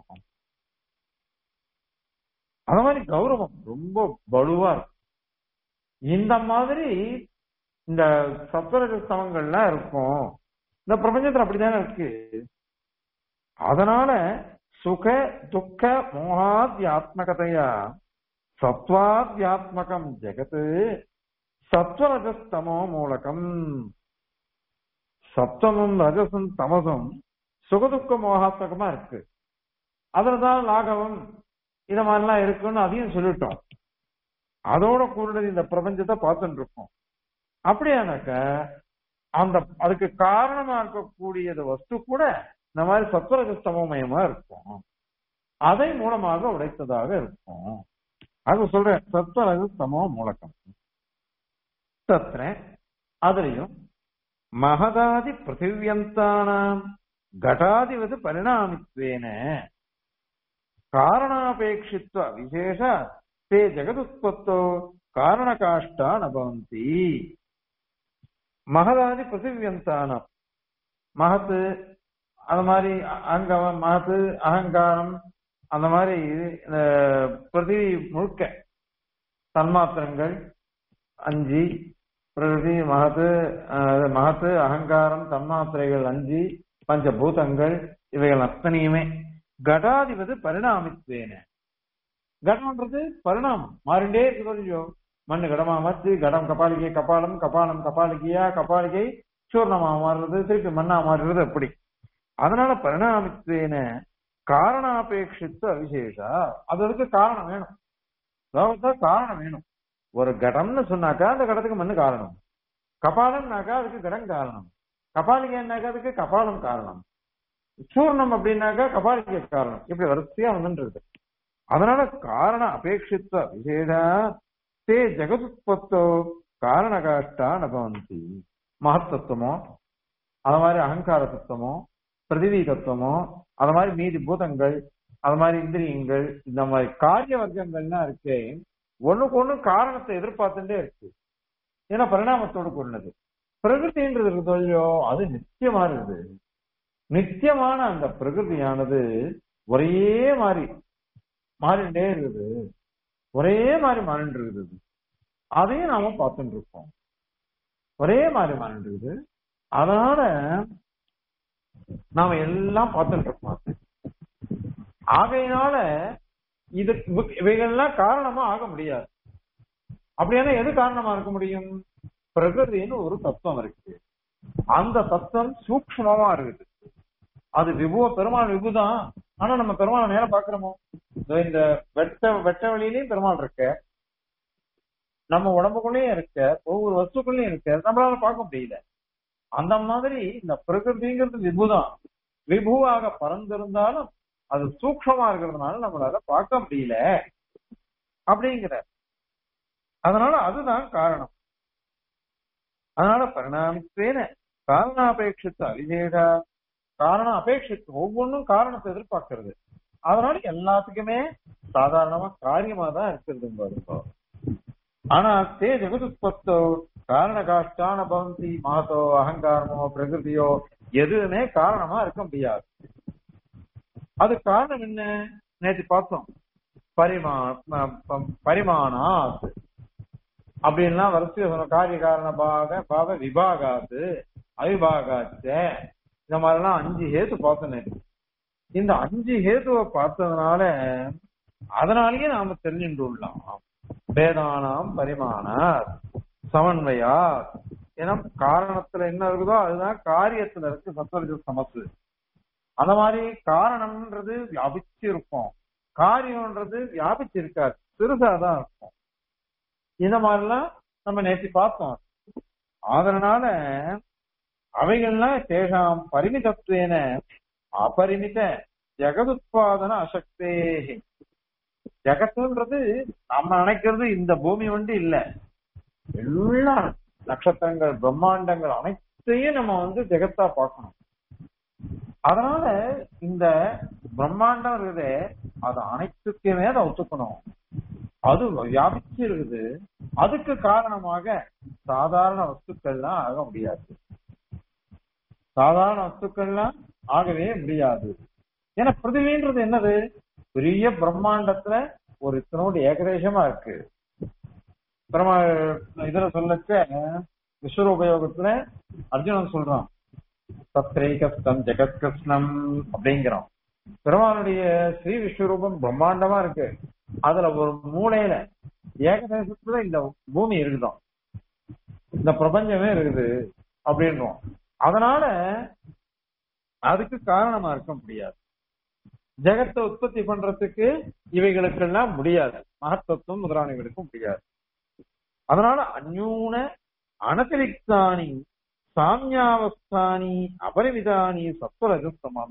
அந்த மாதிரி கௌரவம் ரொம்ப வலுவா இருக்கும் இந்த மாதிரி இந்த சத்வரஜ ஸ்தவங்கள்லாம் இருக்கும் இந்த பிரபஞ்சத்துல அப்படித்தானே இருக்கு அதனால சுக துக்க மோகாத்யாத்மகதையா சத்வாத்யாத்மகம் ஜெகத் சத்வரஜஸ்தமோ மூலகம் சப்தமும் ரஜசும் தமசும் சுகதுக்க மோகாத்மகமா இருக்கு அதுலதான் லாகவம் இத மாதிரிலாம் இருக்குன்னு அதையும் சொல்லிட்டோம் அதோட கூடினது இந்த பிரபஞ்சத்தை பார்த்துட்டு இருக்கோம் அப்படியானாக்க அந்த அதுக்கு காரணமா இருக்கக்கூடியது வஸ்து கூட இந்த மாதிரி சத்வரஜஸ்தமயமா இருக்கும் அதை மூலமாக உடைத்ததாக இருக்கும் அது சொல்றேன் சத்வரஜஸ்தமோ மூலக்கம் தத்திர அதுலயும் மகதாதி பிருத்திவியந்தானாம் கடாதிவது பரிணாமித்வேன காரணாபேட்சித்வ விசேஷ தே ஜெகதுத்பத்தோ காரணகாஷ்டா நபவந்தி மகதாதி பிருத்திவியந்தானம் மகத்து அந்த மாதிரி அங்கவம் மகத்து அகங்காரம் அந்த மாதிரி இந்த பிரதிவி முழுக்க தன்மாத்திரங்கள் அஞ்சு பிரகிருதி மகத்து அஹ், மகத்து அகங்காரம் தன்மாத்திரைகள் அஞ்சு பஞ்சபூதங்கள் இவைகள் அத்தனையுமே கடாதிபது பரிணாமித்வேன கடம்ன்றது பரிணாமம் மாறிண்டே இருக்கு இல்லையோ மண்ணு கடமா மாத்து கடம் கபாலிகை கபாலம் கபாலம் கபாலிகையா கபாலிகை சூர்ணமா மாறுறது திருப்பி மண்ணா மாறுறது அப்படி அதனால பரிணாமித்வேன காரணாபேட்சித்து அவிசேஷா அது அதுக்கு காரணம் வேணும் லோகத்துல காரணம் வேணும் ஒரு கடம்னு சொன்னாக்கா அந்த கடத்துக்கு மண்ணு காரணம் கபாலம்னாக்கா அதுக்கு கடம் காரணம் கபாலிகைன்னாக்கா அதுக்கு கபாலம் காரணம் சூர்ணம் அப்படின்னாக்கா கபாலிகை காரணம் இப்படி வரிசையா வந்துன்றது அதனால காரண அபேட்சித்த விசேஷா தே ஜெகதுத்பத்தோ காரண காஷ்டா நபவந்தி மகத்தத்துவமோ அது மாதிரி அகங்கார தத்துவமோ பிரதிவி தத்துவமோ அது மாதிரி மீதி பூதங்கள் அது மாதிரி இந்திரியங்கள் இந்த மாதிரி காரிய வர்க்கங்கள்லாம் இருக்கே ஒண்ணுக்கு ஒண்ணு காரணத்தை எதிர்பார்த்துட்டே இருக்கு ஏன்னா பரிணாமத்தோடு கூடினது பிரகிருதின்றது இருக்குதோ இல்லையோ அது நித்தியமா இருக்குது நித்தியமான அந்த பிரகிருதியானது ஒரே மாதிரி மாறிண்டே இருக்குது ஒரே மாதிரி மாறிட்டு இருக்குது அதையும் நாம பார்த்துட்டு இருக்கோம் ஒரே மாதிரி மாறிட்டு இருக்குது அதனால நாம எல்லாம் பார்த்துட்டு இருக்கோம் ஆகையினால இது இவைகள்லாம் காரணமா ஆக முடியாது அப்படியானா எது காரணமா இருக்க முடியும் பிரகிருதின்னு ஒரு தத்துவம் இருக்கு அந்த தத்துவம் சூக்ஷ்மமா இருக்குது அது விபுவ பெருமாள் விபுதான் ஆனா நம்ம பெருமாளை நேரம் பாக்குறோமோ இதோ இந்த வெட்ட வெட்ட வழியிலயும் பெருமாள் இருக்க நம்ம உடம்புக்குள்ளேயும் இருக்க ஒவ்வொரு வஸ்துக்குள்ளேயும் இருக்க நம்மளால பார்க்க முடியல அந்த மாதிரி இந்த பிரகிருதிங்கிறது விபுதான் விபுவாக பறந்திருந்தாலும் அது சூக்ஷமா இருக்கிறதுனால நம்மளால பார்க்க முடியல அப்படிங்கிற அதனால அதுதான் காரணம் அதனால பரிணாமித்தேன காரணாபேட்சித்த அவிசேஷா காரணம் அபேட்சித்து ஒவ்வொன்றும் காரணத்தை எதிர்பார்க்கிறது அதனால எல்லாத்துக்குமே சாதாரணமா காரியமா தான் இருக்கிறது பாருங்க ஆனா தே ஜெகதுத்பத்தோ காரண காஷ்டான பவந்தி மாதோ அகங்காரமோ பிரகிருதியோ எதுவுமே காரணமா இருக்க முடியாது அது காரணம் என்ன நேற்று பார்த்தோம் பரிமா பரிமாணாத் அப்படின்லாம் வரிசையா சொன்ன காரிய காரண பாக பாவ விபாகாத்து அவிபாகாச்ச இந்த மாதிரிலாம் அஞ்சு ஹேத்து பார்த்தோம் நேற்று இந்த அஞ்சு ஹேத்துவை பார்த்ததுனால அதனாலேயே நாம தெரிஞ்சுட்டுலாம் வேதானாம் பரிமாண சமன்வயா ஏன்னா காரணத்துல என்ன இருக்குதோ அதுதான் காரியத்துல இருக்கு சத்வரஜ சமத்து அந்த மாதிரி காரணம்ன்றது வியாபிச்சு இருக்கும் காரியம்ன்றது வியாபிச்சு இருக்காது சிறுசாதான் இருக்கும் இந்த மாதிரிலாம் நம்ம நேற்று பார்த்தோம் அதனால அவைகள்லாம் சேஷாம் பரிமிதத்துவேன அபரிமித ஜெகதுத்பாதன அசக்தே ஜெகத்துன்றது நம்ம நினைக்கிறது இந்த பூமி வந்து இல்ல எல்லா நட்சத்திரங்கள் பிரம்மாண்டங்கள் அனைத்தையும் நம்ம வந்து ஜெகத்தா பார்க்கணும் அதனால இந்த பிரம்மாண்டம் இருக்குது அது அனைத்துக்குமே அதை ஒத்துக்கணும் அது வியாபிச்சு இருக்குது அதுக்கு காரணமாக சாதாரண வஸ்துக்கள்லாம் ஆக முடியாது சாதாரண வஸ்துக்கள்லாம் ஆகவே முடியாது ஏன்னா பிருத்திவின்றது என்னது பெரிய பிரம்மாண்டத்துல ஒரு இத்தனோடு ஏகதேசமா இருக்கு பிரம்ம இதுல சொல்லச்ச விஸ்வர உபயோகத்துல அர்ஜுனன் சொல்றான் சத்ரேகஸ்தம் ஜெகத்கிருஷ்ணம் அப்படிங்கிறான் பெருமானுடைய ஸ்ரீ விஸ்வரூபம் பிரம்மாண்டமா இருக்கு அதுல ஒரு மூலையில ஏகதேசத்துல இந்த பூமி இருக்குதான் இந்த பிரபஞ்சமே இருக்குது அப்படின்றோம் அதனால அதுக்கு காரணமா இருக்க முடியாது ஜெகத்தை உற்பத்தி பண்றதுக்கு இவைகளுக்கெல்லாம் முடியாது மகத்துவம் முதலானவர்களுக்கும் முடியாது அதனால அந்யூன அனதிரிக்தானி சாமியாவஸ்தானி அபரிவிதானி சத்வரஜஸ்தமாம்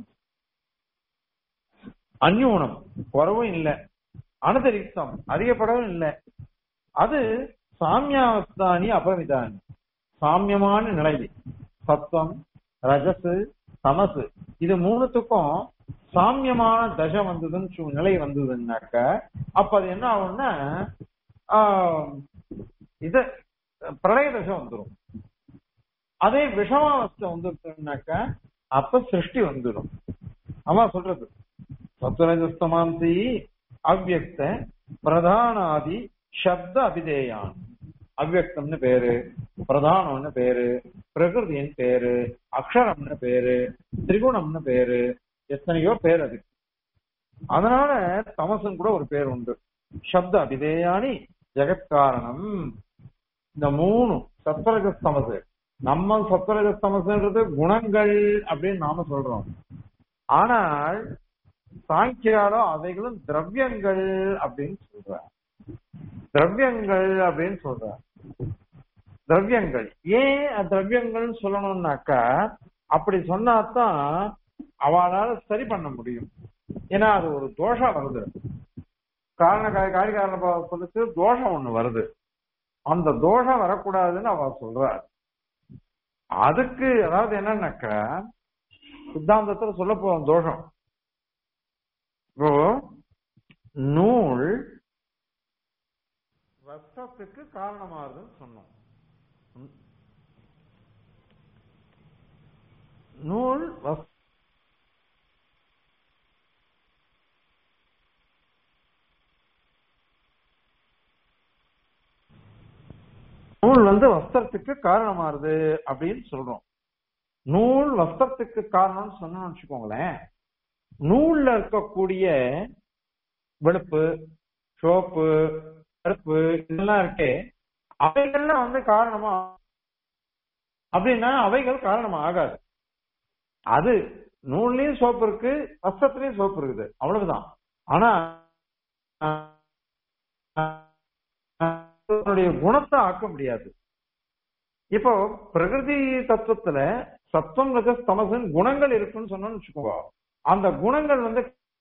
அந்யூனம் குறவும் இல்லை அனதிரிக்தம் அதிகப்படவும் இல்லை அது சாமியாவஸ்தானி அபரிவிதானி சாமியமான நிலை சத்வம் ரஜசு தமசு இது மூணுத்துக்கும் சாமியமான தசை வந்ததுன்னு சு- நிலை வந்ததுன்னாக்க அப்ப அது என்ன ஆகும்னா ஆஹ், இது பிரளய தசை வந்துடும் அதே விஷமாவஸ்தை வந்துருச்சுனாக்க அப்ப சிருஷ்டி வந்துடும் ஆமா சொல்றது சத்வரஜஸ்தமாந்தி அவ்யக்த பிரதானாதி சப்த அபிதேயான் அவ்யக்தம்னு பேரு பிரதானம்னு பேரு பிரகிருதின்னு பேரு அக்ஷரம்னு பேரு திரிகுணம்னு பேரு எத்தனையோ பேர் அதுக்கு அதனால தமசுன்னு கூட ஒரு பேர் உண்டு சப்த அபிதேயானி ஜெகத்காரணம் இந்த மூணு சத்வரஜஸ்தமசு நம்ம சத்வரஜஸ்தமசுன்றது குணங்கள் அப்படின்னு நாம சொல்றோம் ஆனால் சாங்கியாலோ அவைகளும் திரவியங்கள் அப்படின்னு சொல்றார் திரவியங்கள் அப்படின்னு சொல்றார் திரவியங்கள் ஏன் அது திரவியங்கள்னு சொல்லணும்னாக்கா அப்படி சொன்னாதான் அவளால சரி பண்ண முடியும் ஏன்னா அது ஒரு தோஷம் வருது காரண கா- காரிகாரண பாவத்துக்கு தோஷம் ஒண்ணு வருது அந்த தோஷம் வரக்கூடாதுன்னு அவ சொல்றார் அதுக்கு அதாவது என்னன்னாக்கா சித்தாந்தத்துல சொல்ல போறோம் தோஷம் இப்போ நூல் வஸ்திரத்துக்கு காரணமாகுதுன்னு சொன்னோம் ம். நூல் வஸ் நூல் வந்து வஸ்திரத்துக்கு காரணமாறுது அப்படின்னு சொல்றோம் நூல் வஸ்திரத்துக்கு காரணம்னு சொன்னோம்னு வச்சுக்கோங்களேன் நூல்ல இருக்கக்கூடிய வெளுப்பு சோப்பு கருப்பு இதெல்லாம் இருக்கே அவைகள்லாம் வந்து காரணமா அப்படின்னா அவைகள் காரணமா ஆகாது அது நூல்லயும் சோப்பு இருக்கு வஸ்திரத்திலயும் சோப்பு இருக்குது அவ்வளவுதான் ஆனா அதனுடைய குணத்தை ஆக்க முடியாது இப்போ பிரகிருதி தத்துவத்துல சத்துவம் ரஜஸ் தமசன் குணங்கள் இருக்குன்னு சொன்னோம்னு வச்சுக்கோங்க அந்த குணங்கள் வந்து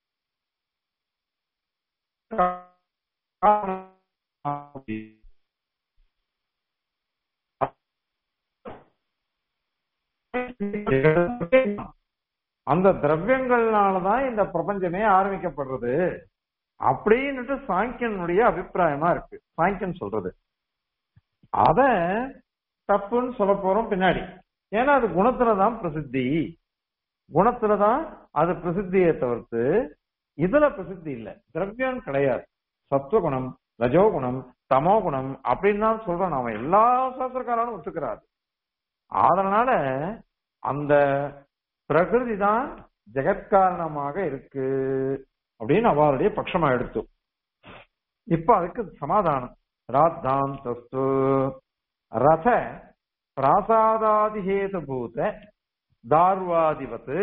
அந்த திரவியங்கள்னாலதான் இந்த பிரபஞ்சமே ஆரம்பிக்கப்படுறது அப்படின்னுட்டு சாங்கியனுடைய அபிப்பிராயமா இருக்கு சாங்கியன் சொல்றது அத தப்புன்னு சொல்ல போறோம் பின்னாடி ஏன்னா அது குணத்துலதான் பிரசித்தி குணத்துலதான் அது பிரசித்தியை தவிர்த்து இதுல பிரசித்தி இல்ல திரவியம் கிடையாது சத்துவகுணம் ரஜோகுணம் தமோகுணம் அப்படின்னு தான் சொல்றோம் நாம எல்லா சாஸ்திரக்காரனும் ஒத்துக்கிறாரு அதனால அந்த பிரகிருதி தான் ஜெகத்காரணமாக இருக்கு அப்படின்னு அவருடைய பட்சமா எடுத்து இப்ப அதுக்கு சமாதானம் ராத்தாம் தஸ்து ரத பிராசாதாதிஹேதுபூத தார்வாதிபத்து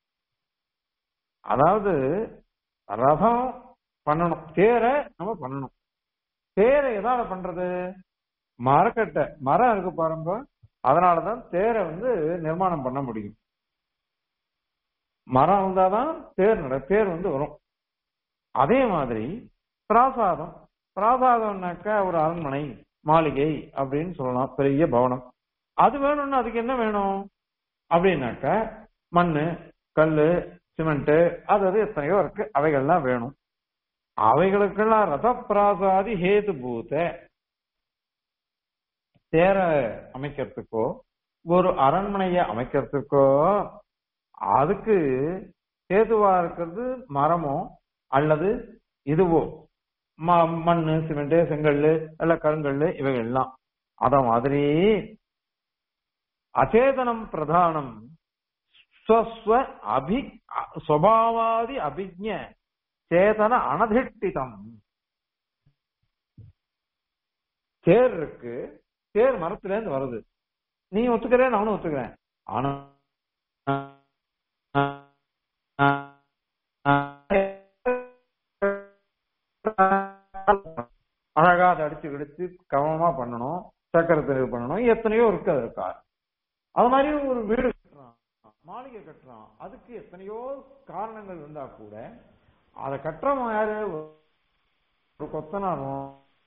அதாவது ரதம் பண்ணணும் தேரை நம்ம பண்ணணும் தேரை எதால பண்றது மரக்கட்டை மரம் இருக்கு பாருங்க அதனாலதான் தேரை வந்து நிர்மாணம் பண்ண முடியும் மரம் இருந்தாதான் தேர் நட தேர் வந்து வரும் அதே மாதிரி பிராசாதம் பிராசாதம்னாக்கா ஒரு அரண்மனை மாளிகை அப்படின்னு சொல்லலாம் பெரிய பவனம் அது வேணும்னா அதுக்கு என்ன வேணும் அப்படின்னாக்கா மண்ணு கல்லு சிமெண்ட் அது அது எத்தனையோ இருக்கு அவைகள்லாம் வேணும் அவைகளுக்கெல்லாம் ரத பிராசாதி ஹேது பூத தேர அமைக்கிறதுக்கோ ஒரு அரண்மனைய அமைக்கிறதுக்கோ அதுக்கு ஏதுவா இருக்கிறது மரமோ அல்லது இதுவோ ம- மண்ணு சிமெண்ட் செங்கல்லு இல்ல கருங்கல்லு இவைகள் எல்லாம் அத மாதிரி அச்சேதனம் பிரதானம் ஸ்வஸ்வ அபி சுவாவாதி அபிஜ்ஞ சேதன அனதிஷ்டிதம் தேர் இருக்கு தேர் மரத்துல இருந்து வருது நீ ஒத்துக்கிறேன் நானும் ஒத்துக்கிறேன் ஆனா அழகா அதை அடிச்சு கிடிச்சு கவனமா பண்ணணும் சக்கரை தெளிவு பண்ணணும் எத்தனையோ இருக்கு அது இருக்கா அது மாதிரி ஒரு வீடு கட்டுறான் மாளிகை கட்டுறான் அதுக்கு எத்தனையோ காரணங்கள் இருந்தா கூட அதை கட்டுறவன் யாரு ஒரு கொத்தனாரும்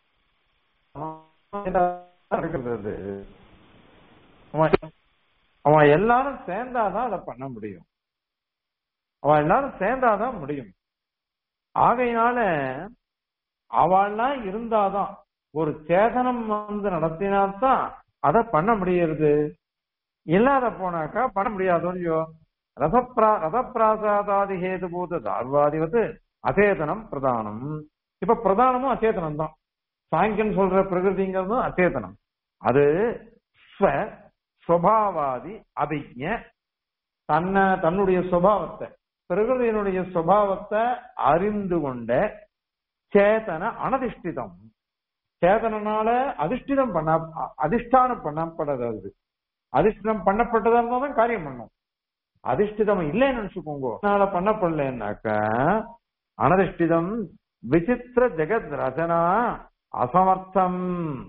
இருக்கிறது அது. அவன் அவன் எல்லாரும் சேர்ந்தாதான் அதை பண்ண முடியும் அவன் எல்லாரும் சேர்ந்தாதான் முடியும் ஆகையினால அவள்லாம் இருந்தாதான் ஒரு சேதனம் வந்து நடத்தினாதான் அதை பண்ண முடியறது இல்லாத போனாக்கா பண்ண முடியாதோன்யோ ரசப்ரா ரசப்பிராசாதாதி ஹேதுபூத தார்வாதிவது அச்சேதனம் பிரதானம் இப்ப பிரதானமும் அச்சேதனம் தான் சாங்கியன் சொல்ற பிரகிருதிங்கிறதும் அச்சேதனம் அது ஸ்வ சுவாவாதி அபிஜ்ஞ தன்னை தன்னுடைய சுபாவத்தை பிரகிருதியினுடைய சுபாவத்தை அறிந்து கொண்ட சேதன அனதிஷ்டிதம் சேதனால அதிஷ்டிதம் பண்ண அதிஷ்டானம் பண்ணப்படாதது அதிஷ்டிதம் பண்ணப்பட்டதா இருந்தா தான் காரியம் பண்ணும் அதிஷ்டிதம் இல்லைன்னு நினைச்சுக்கோங்க அதனால பண்ணப்படலன்னாக்க அனதிஷ்டிதம் விசித்திர ஜெகத் ரச்சனா அசமர்த்தம்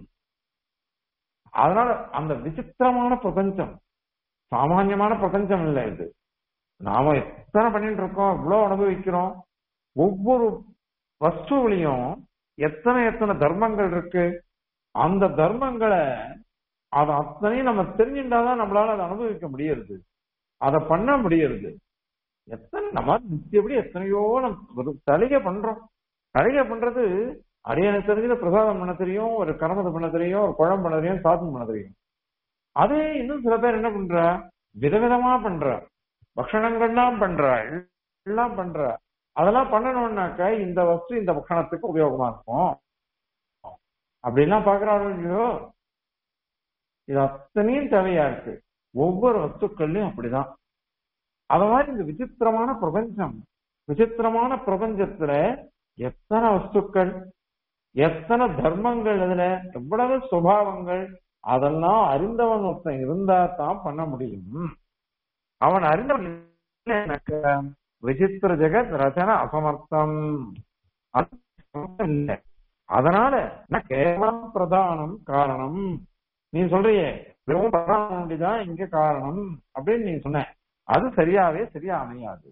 அதனால அந்த விசித்திரமான பிரபஞ்சம் சாமான்யமான பிரபஞ்சம் இல்லை இது நாம எத்தனை பண்ணிட்டு இருக்கோம் இவ்வளவு அனுபவிக்கிறோம் ஒவ்வொரு வஸ்துவிலையும் எத்தனை எத்தனை தர்மங்கள் இருக்கு அந்த தர்மங்களை அதை அத்தனையும் நம்ம தெரிஞ்சுட்டாதான் நம்மளால அதை அனுபவிக்க முடியறது அதை பண்ண முடியறது எத்தனை நம்ம நித்தியப்படி எத்தனையோ நம்ம ஒரு தலிகை பண்றோம் தலிகை பண்றது அரியனுக்கு தெரிஞ்சது பிரசாதம் பண்ண தெரியும் ஒரு கரமது பண்ண தெரியும் ஒரு குழம்பு பண்ண தெரியும் சாதம் பண்ண தெரியும் அதே இன்னும் சில பேர் என்ன பண்றா விதவிதமா பண்றா பக்ஷணங்கள்லாம் பண்றா எல்லாம் பண்றா அதெல்லாம் பண்ணணும்னாக்க இந்த வஸ்து இந்த பக்ஷணத்துக்கு உபயோகமா இருக்கும் அப்படிலாம் பாக்குறாரோ இல்லையோ இது அத்தனையும் தேவையா இருக்கு ஒவ்வொரு வஸ்துக்கள்லயும் அப்படிதான் அத மாதிரி இந்த விசித்திரமான பிரபஞ்சம் விசித்திரமான பிரபஞ்சத்துல எத்தனை வஸ்துக்கள் எத்தனை தர்மங்கள் இதுல எவ்வளவு சுபாவங்கள் அதெல்லாம் அறிந்தவன் ஒருத்தன் இருந்தா தான் பண்ண முடியும் அவன் அறிந்தவன் இல்லைனாக்க விசித்திர ஜெகத் ரச்சன அசமர்த்தம் அது இல்லை அதனால நான் கேவலம் பிரதானம் காரணம் நீ சொல்றியே வெறும் பிரதானம் ஒண்டிதான் இங்க காரணம் அப்படின்னு நீ சொன்ன அது சரியாவே சரியா அமையாது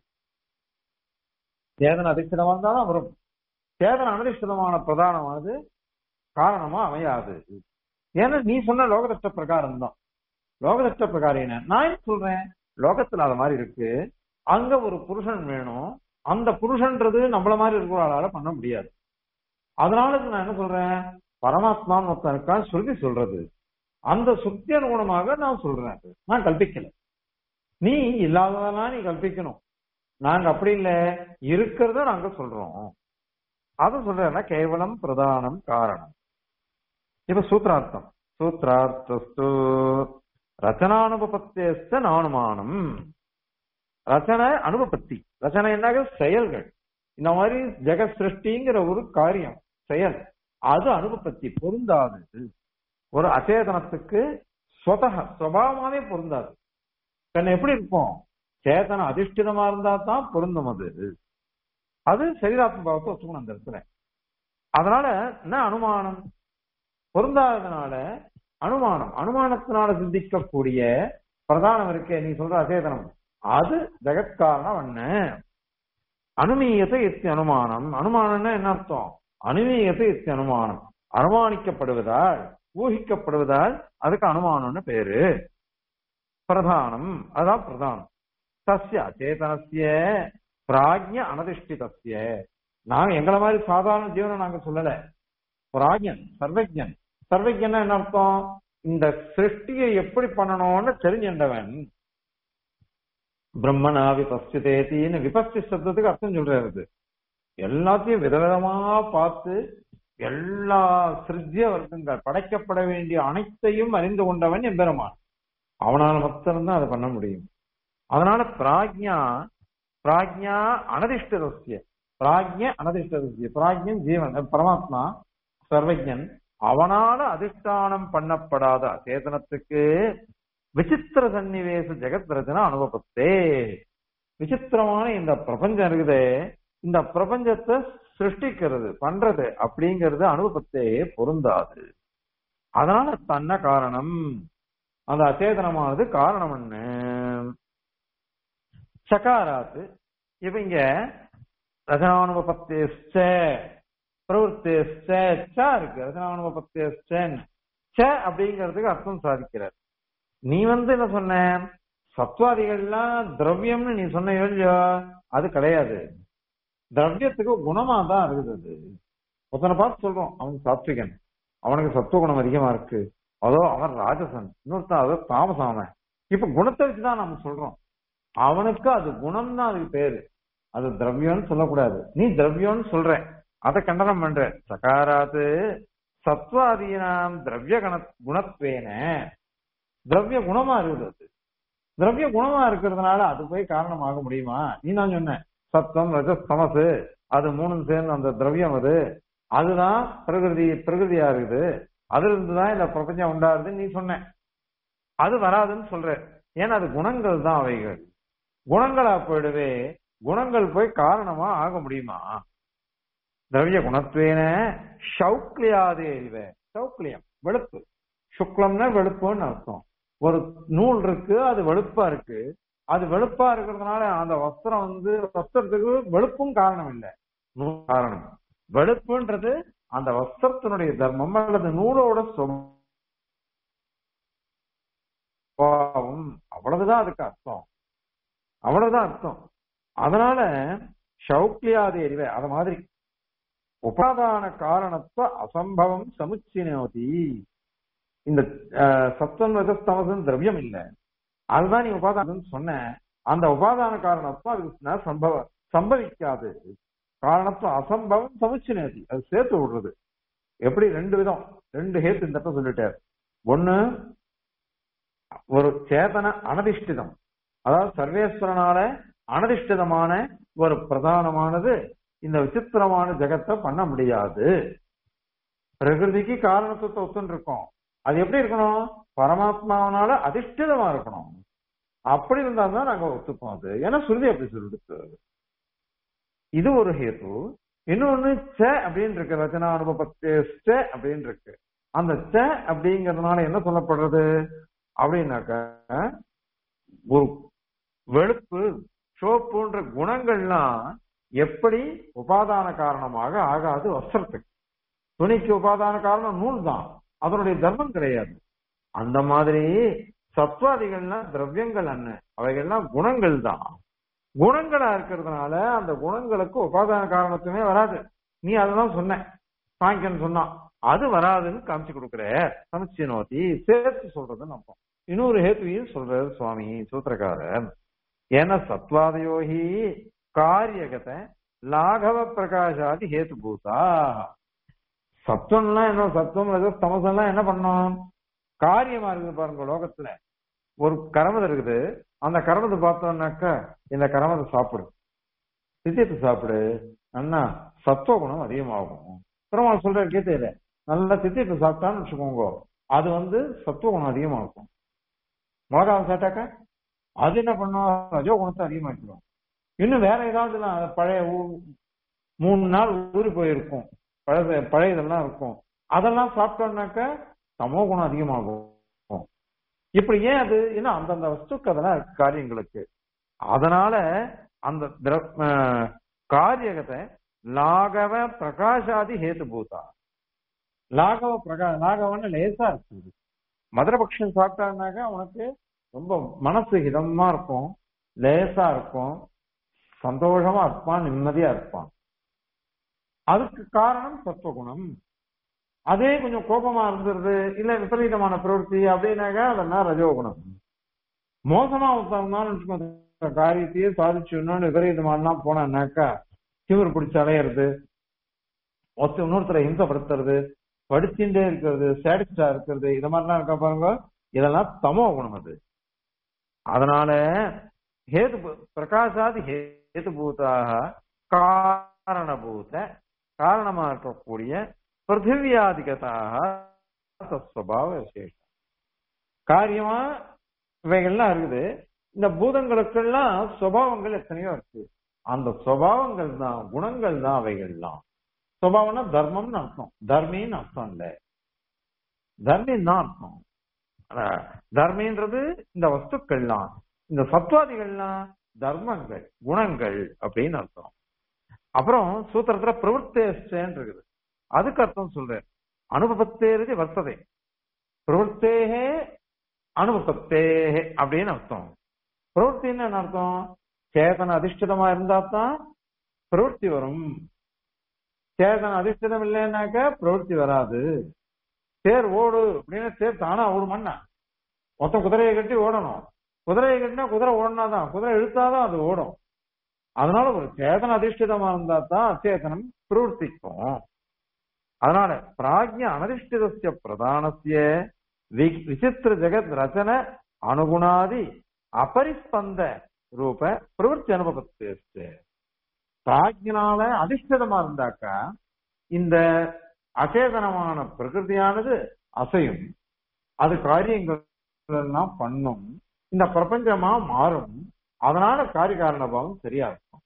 சேதன அதிஷ்டிதமா இருந்தாலும் வரும் சேதன அனதிஷ்டிதமான பிரதானமானது காரணமா அமையாது ஏன்னா நீ சொன்ன லோகதஷ்ட பிரகாரம் தான் லோகதஷ்ட பிரகாரம் என்ன நான் என்ன சொல்றேன் லோகத்துல அது மாதிரி இருக்கு அங்க ஒரு புருஷன் வேணும் அந்த புருஷன்றது நம்மள மாதிரி இருக்கிறவளால பண்ண முடியாது அதனால நான் என்ன சொல்றேன் பரமாத்மான்னு ஒருத்தன் இருக்கான்னு சொல்லி சொல்றது அந்த சுத்தி அனுகுணமாக நான் சொல்றேன் அது. நான் கல்பிக்கல நீ இல்லாததெல்லாம் நீ கல்பிக்கணும் நாங்க அப்படி இல்ல இருக்கிறத நாங்க சொல்றோம் அது சொல்றேன்னா கேவலம் பிரதானம் காரணம் இப்ப சூத்ரார்த்தம் சூத்ரார்த்தஸ்து ரச்சனானுபத்தியஸ்த நானுமானம் ரச்சனை அனுபபத்தி ரச்சனை என்னாக செயல்கள் இந்த மாதிரி ஜெகத் சிருஷ்டிங்கிற ஒரு காரியம் செயல் அது அனுபபத்தி பொருந்தாது ஒரு அச்சேதனத்துக்கு ஸ்வதக சுவாவமாவே பொருந்தாது கண்ணு எப்படி இருக்கும் சேதனம் அதிஷ்டிதமா இருந்தா தான் பொருந்தும் அது அது சரீராத்ம பாவத்தை ஒத்துக்கணும் அந்த இடத்துல அதனால என்ன அனுமானம் பொருந்தாததுனால அனுமானம் அனுமானத்தினால சிந்திக்கக்கூடிய பிரதானம் இருக்கே நீ சொல்ற அச்சேதனம் அது ஜெகத்காரணம் என்ன அனுமீயத்தை இத்தி அனுமானம் அனுமானம்னா என்ன அர்த்தம் அனுமீயத்தை இத்தி அனுமானம் அனுமானிக்கப்படுவதால் ஊகிக்கப்படுவதால் அதுக்கு அனுமானம்னு பேரு பிரதானம் அதான் பிரதானம் தஸ்ய அச்சேதனசிய பிராஜ்ய அனதிஷ்டிதஸ்ய நாங்க எங்களை மாதிரி சாதாரண ஜீவனை நாங்க சொல்லல பிராஜ்யன் சர்வஜன் சர்வஜன்னா என்ன அர்த்தம் இந்த சிருஷ்டியை எப்படி பண்ணணும்னு தெரிஞ்சின்றவன் பிரம்மனா விபஸ்திதேத்தின்னு விபஸ்தி சப்தத்துக்கு அர்த்தம் சொல்றாரு இது. எல்லாத்தையும் விதவிதமா பார்த்து எல்லா சிருஜ்ய வர்க்கங்கள் படைக்கப்பட வேண்டிய அனைத்தையும் அறிந்து கொண்டவன் எம்பெருமான் அவனால் மாத்திரம்தான் அதை பண்ண முடியும் அதனால பிராக்ஞா பிராக்ஞா அனதிஷ்டதஸ்ய பிராக்ஞ அனதிஷ்டதஸ்ய பிராக்ஞன் ஜீவன் பரமாத்மா சர்வஜன் அவனால அதிஷ்டானம் பண்ணப்படாத அச்சேதனத்துக்கு விசித்திர சன்னிவேச ஜெகத் ரச்சனா அனுபவத்தே விசித்திரமான இந்த பிரபஞ்சம் இருக்குதே இந்த பிரபஞ்சத்தை சிருஷ்டிக்கிறது பண்றது அப்படிங்கிறது அனுபவத்தே பொருந்தாது அதனால தன்ன காரணம் அந்த அச்சேதனமானது காரணம் என்ன சகாராத்து இப்ப இங்க ரசனானுபத்தேஷ்ட பிரவருத்தேஷ்ட ச இருக்கு ரசனானுபத்தேஷ்டன் ச அப்படிங்கிறதுக்கு அர்த்தம் சாதிக்கிறார் நீ வந்து என்ன சொன்ன சத்வாதிகள்லாம் திரவியம்னு நீ சொன்ன இல்லையோ அது கிடையாது திரவியத்துக்கு குணமா தான் இருக்குது அது ஒருத்தனை பார்த்து சொல்றோம் அவன் சாத்விகன் அவனுக்கு சத்துவ குணம் அதிகமா இருக்கு அதோ அவன் ராஜசன் இன்னொருத்தன் அதோ தாமசம் அவன் இப்ப குணத்தை வச்சுதான் நம்ம சொல்றோம் அவனுக்கு அது குணம் தான் அதுக்கு பேரு அது திரவியம்னு சொல்லக்கூடாது நீ திரவியம்னு சொல்ற அதை கண்டனம் பண்ற சகாராத்து சத்வாதீனாம் திரவிய கண குணத்வேன திரவிய குணமா இருக்குது அது திரவிய குணமா இருக்கிறதுனால அது போய் காரணமாக முடியுமா நீ நான் சொன்னேன் சத்தம் ரஜஸ் தமசு அது மூணும் சேர்ந்து அந்த திரவியம் அது அதுதான் பிரகிருதி பிரகிருதியா இருக்குது அதுல இருந்துதான் இந்த பிரபஞ்சம் உண்டாருது நீ சொன்ன அது வராதுன்னு சொல்ற ஏன்னா அது குணங்கள் தான் அவைகள் குணங்களா போயிடுவே குணங்கள் போய் காரணமா ஆக முடியுமா திரவிய குணத்துவேன சௌக்லியாதே அறிவ சௌக்லியம் வெளுப்பு சுக்லம்னா வெளுப்புன்னு அர்த்தம் ஒரு நூல் இருக்கு அது வெளுப்பா இருக்கு அது வெளுப்பா இருக்கிறதுனால அந்த வஸ்திரம் வந்து வஸ்திரத்துக்கு வெளுப்பும் காரணம் இல்லை நூல் காரணம் வெளுப்புன்றது அந்த வஸ்திரத்தினுடைய தர்மம் அல்லது நூலோட சுபாவம் அவ்வளவுதான் அதுக்கு அர்த்தம் அவ்வளவுதான் அர்த்தம் அதனால சௌக்கியாதி அறிவை அத மாதிரி உபாதான காரணத்துவ அசம்பவம் சமுச்சினோதி இந்த சத்தம் ரஜஸ்தமசம் திரவியம் இல்லை அதுதான் நீ உபாதானம் சொன்ன அந்த உபாதான காரணத்துவம் அதுக்கு சம்பவ சம்பவிக்காது காரணத்துவம் அசம்பவம் சமுச்சினோதி அது சேர்த்து விடுறது எப்படி ரெண்டு விதம் ரெண்டு ஹேத்து இந்த இடத்த சொல்லிட்டார் ஒண்ணு ஒரு சேதன அனதிஷ்டிதம் அதாவது சர்வேஸ்வரனால அனதிஷ்டிதமான ஒரு பிரதானமானது இந்த விசித்திரமான ஜெகத்தை பண்ண முடியாது பிரகிருதிக்கு காரணத்துவத்தை ஒத்துன்னு இருக்கும் அது எப்படி இருக்கணும் பரமாத்மாவனால அதிஷ்டிதமா இருக்கணும் அப்படி இருந்தா தான் நாங்க ஒத்துப்போம் அது ஏன்னா சுருதி அப்படி சொல்லிடுச்சு இது ஒரு ஹேத்து இன்னொன்னு ச அப்படின்னு இருக்கு ரச்சனா அனுபவத்தே அப்படின்னு இருக்கு அந்த ச அப்படிங்கறதுனால என்ன சொல்லப்படுறது அப்படின்னாக்க ஒரு வெளுப்பு சோப்புன்ற குணங்கள்லாம் எப்படி உபாதான காரணமாக ஆகாது வஸ்திரத்துக்கு துணிக்கு உபாதான காரணம் நூல் தான் அதனுடைய தர்மம் கிடையாது அந்த மாதிரி சத்வாதிகள்லாம் திரவியங்கள் அண்ண அவைகள்லாம் குணங்கள் தான் குணங்களா இருக்கிறதுனால அந்த குணங்களுக்கு உபாதான காரணத்துமே வராது நீ அதெல்லாம் சொன்ன சாங்கியன் சொன்னான் அது வராதுன்னு காமிச்சு கொடுக்குற சமச்சி நோத்தி சேர்த்து சொல்றது நம்ம இன்னொரு ஹேத்துவையும் சொல்றாரு சுவாமி சூத்திரக்காரர் ஏன்னா சத்வாதயோகி காரியகத லாகவ பிரகாஷாதி ஹேத்து பூதா சத்துவம்லாம் என்ன சத்துவம் ரஜஸ் தமசம்லாம் என்ன பண்ணும் காரியமா இருக்குது பாருங்க லோகத்துல ஒரு கரமது இருக்குது அந்த கரமது பார்த்தோம்னாக்கா இந்த கரமதை சாப்பிடு சித்தியத்தை சாப்பிடு அண்ணா சத்துவ குணம் அதிகமாகும் பெருமாள் சொல்ற கேத்தையில நல்லா சித்தியத்தை சாப்பிட்டான்னு வச்சுக்கோங்க அது வந்து சத்துவ குணம் அதிகமாகும் மிளகாவை சாப்பிட்டாக்கா அது என்ன பண்ணும் ரஜோ குணத்தை அதிகமாக்கிடும் இன்னும் வேற ஏதாவது பழைய மூணு நாள் ஊறி போயிருக்கும் பழைய பழைய இதெல்லாம் இருக்கும் அதெல்லாம் சாப்பிட்டோம்னாக்க சமோ குணம் அதிகமாகும் இப்படி ஏன் அது ஏன்னா அந்தந்த வஸ்துக்கு அதெல்லாம் இருக்கு காரியங்களுக்கு அதனால அந்த காரியகத்தை லாகவ பிரகாஷாதி ஹேத்து பூதா லாகவ பிரகா லாகவன்னு லேசா இருக்குது மதுரபக்ஷன் சாப்பிட்டாருனாக்கா அவனுக்கு ரொம்ப மனசு ஹிதமா இருக்கும் லேசா இருக்கும் சந்தோஷமா இருப்பான் நிம்மதியா இருப்பான் அதுக்கு காரணம் சத்துவகுணம் அதே கொஞ்சம் கோபமா இருந்துருது இல்ல விபரீதமான பிரவೃತ್ತಿ அப்படின்னாக்கா அதெல்லாம் ரஜோகுணம் மோசமா உட்கார்ந்தாலும் வச்சுக்கோங்க காரியத்தையே சாதிச்சு இன்னொன்னு விபரீதமானலாம் போனான்னாக்கா திமிர் பிடிச்சு அலையிறது ஒருத்தர் இன்னொருத்தரை ஹிம்சப்படுத்துறது படிச்சுட்டே இருக்கிறது சேடிஸ்டா இருக்கிறது இது மாதிரிலாம் இருக்கா பாருங்க இதெல்லாம் தமோ குணம் அது அதனால ஹேது பிரகாசாதி ஹேதுபூதாக காரணபூத காரணமா இருக்கக்கூடிய பிருத்திவியாதிகதாக தஸ்வபாவ விசேஷம் காரியமா இவைகள்லாம் இருக்குது இந்த பூதங்களுக்கெல்லாம் சுபாவங்கள் எத்தனையோ இருக்கு அந்த சுபாவங்கள் தான் குணங்கள் தான் அவைகள்லாம் சுபாவம்னா தர்மம்னு அர்த்தம் தர்மின்னு அர்த்தம் இல்ல தர்மின்னு தான் அர்த்தம் ஆனா, தர்மின்றது இந்த வஸ்துக்கள்லாம் இந்த சத்வாதிகள்லாம் தர்மங்கள் குணங்கள் அப்படின்னு அர்த்தம் அப்புறம் சூத்திரத்துல பிரவருத்தேஷ்டன்னு இருக்குது அதுக்கு அர்த்தம் சொல்றேன் அனுபவத்தேருதி வர்த்ததை பிரவருத்தேகே அனுபவத்தேகே அப்படின்னு அர்த்தம் பிரவருத்தின்னு என்ன அர்த்தம் சேதன அதிஷ்டிதமா இருந்தா தான் பிரவருத்தி வரும் சேதன அதிஷ்டிதம் இல்லைன்னாக்க பிரவருத்தி வராது தேர் ஓடு அப்படின்னு தேர் தானா ஓடுமான்னா மொத்தம் குதிரையை கட்டி ஓடணும் குதிரையை கட்டினா குதிரை ஓடினாதான் குதிரை இழுத்தாதான் அது ஓடும் அதனால ஒரு சேதன அதிஷ்டிதமா இருந்தா தான் அச்சேதனம் பிரவர்த்திக்கும் அதனால பிராஜ்ய அனதிஷ்டிதஸ்ய பிரதானஸ்ய வி- விசித்திர ஜெகத் ரச்சன அனுகுணாதி அபரிஸ்பந்த ரூப பிரவೃತ್ತಿ அனுபவத்தை பிராஜ்யனால அதிஷ்டிதமா இருந்தாக்கா இந்த அச்சேதனமான பிரகிருதியானது அசையும் அது காரியங்கள் எல்லாம் பண்ணும் இந்த பிரபஞ்சமா மாறும் அதனால காரிய காரண பாவம் சரியா இருக்கும்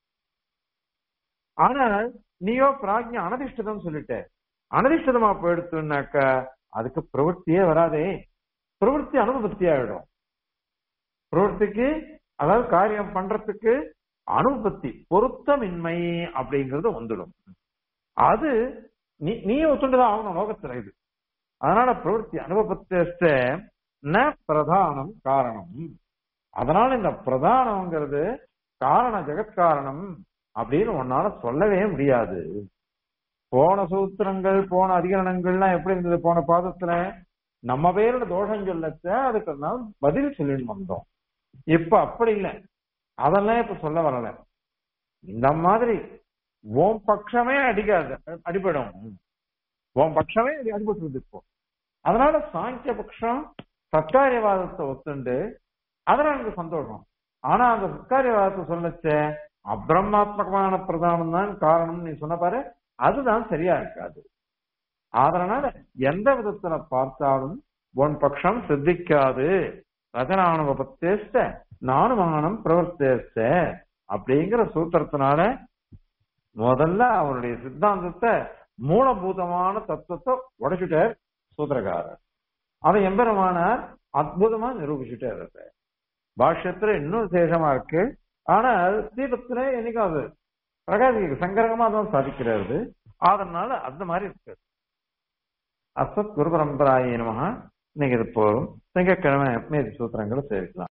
ஆனால் நீயோ பிராஜ்ய அனதிஷ்டிதம் சொல்லிட்ட அனதிஷ்டிதமா போயிடுத்துனாக்க அதுக்கு பிரவೃತ್ತಿயே வராதே பிரவೃತ್ತಿ அனுபவத்தி ஆயிடும் பிரவೃத்திக்கு அதாவது காரியம் பண்றதுக்கு அனுபத்தி பொருத்தமின்மை அப்படிங்கிறது வந்துடும் அது நீ நீயே ஒத்துண்டுதான் ஆகணும் லோகத்துல இது அதனால பிரவೃತ್ತಿ அனுபவத்தை ந பிரதானம் காரணம் அதனால இந்த பிரதானம்ங்கிறது காரண ஜெகத்காரணம் அப்படின்னு உன்னால சொல்லவே முடியாது போன சூத்திரங்கள் போன அதிகரணங்கள்லாம் எப்படி இருந்தது போன பாதத்துல நம்ம பேரோட தோஷம் சொல்லச்ச அதுக்கு நாம் பதில் சொல்லிட்டு வந்தோம் இப்ப அப்படி இல்லை அதெல்லாம் இப்ப சொல்ல வரல இந்த மாதிரி ஓம் பட்சமே அடிக்காது அடிபடும் ஓம் பட்சமே அடி- அடிபட்டு இப்போ அதனால சாங்கிய பட்சம் சத்காரியவாதத்தை ஒத்துண்டு அதுல எனக்கு சந்தோஷம் ஆனா அந்த சத்காரியவாதத்தை சொல்லச்ச அப்ரமாத்மகமான பிரதானம் தான் காரணம் நீ சொன்ன பாரு அதுதான் சரியா இருக்காது அதனால எந்த விதத்துல பார்த்தாலும் உன் பட்சம் சித்திக்காது ரஜனானுபத்தேஸ்ட நானுமானம் பிரவர்த்தேஸ்ட அப்படிங்கிற சூத்திரத்தினால முதல்ல அவருடைய சித்தாந்தத்தை மூலபூதமான தத்துவத்தை உடைச்சுட்டார் சூத்திரக்காரர் அதை எம்பெருமானார் அற்புதமா நிரூபிச்சுட்டார் அதை பாஷ்யத்துல இன்னும் விசேஷமா இருக்கு ஆனால் தீபத்துல என்னைக்காவது பிரகாசிக்கு சங்கரகமா தான் சாதிக்கிறாரு அதனால அந்த மாதிரி இருக்கு அசத் குரு பரம்பராய நமகா இன்னைக்கு இது போதும் திங்கட்கிழமை மீதி சூத்திரங்களை சேர்க்கலாம்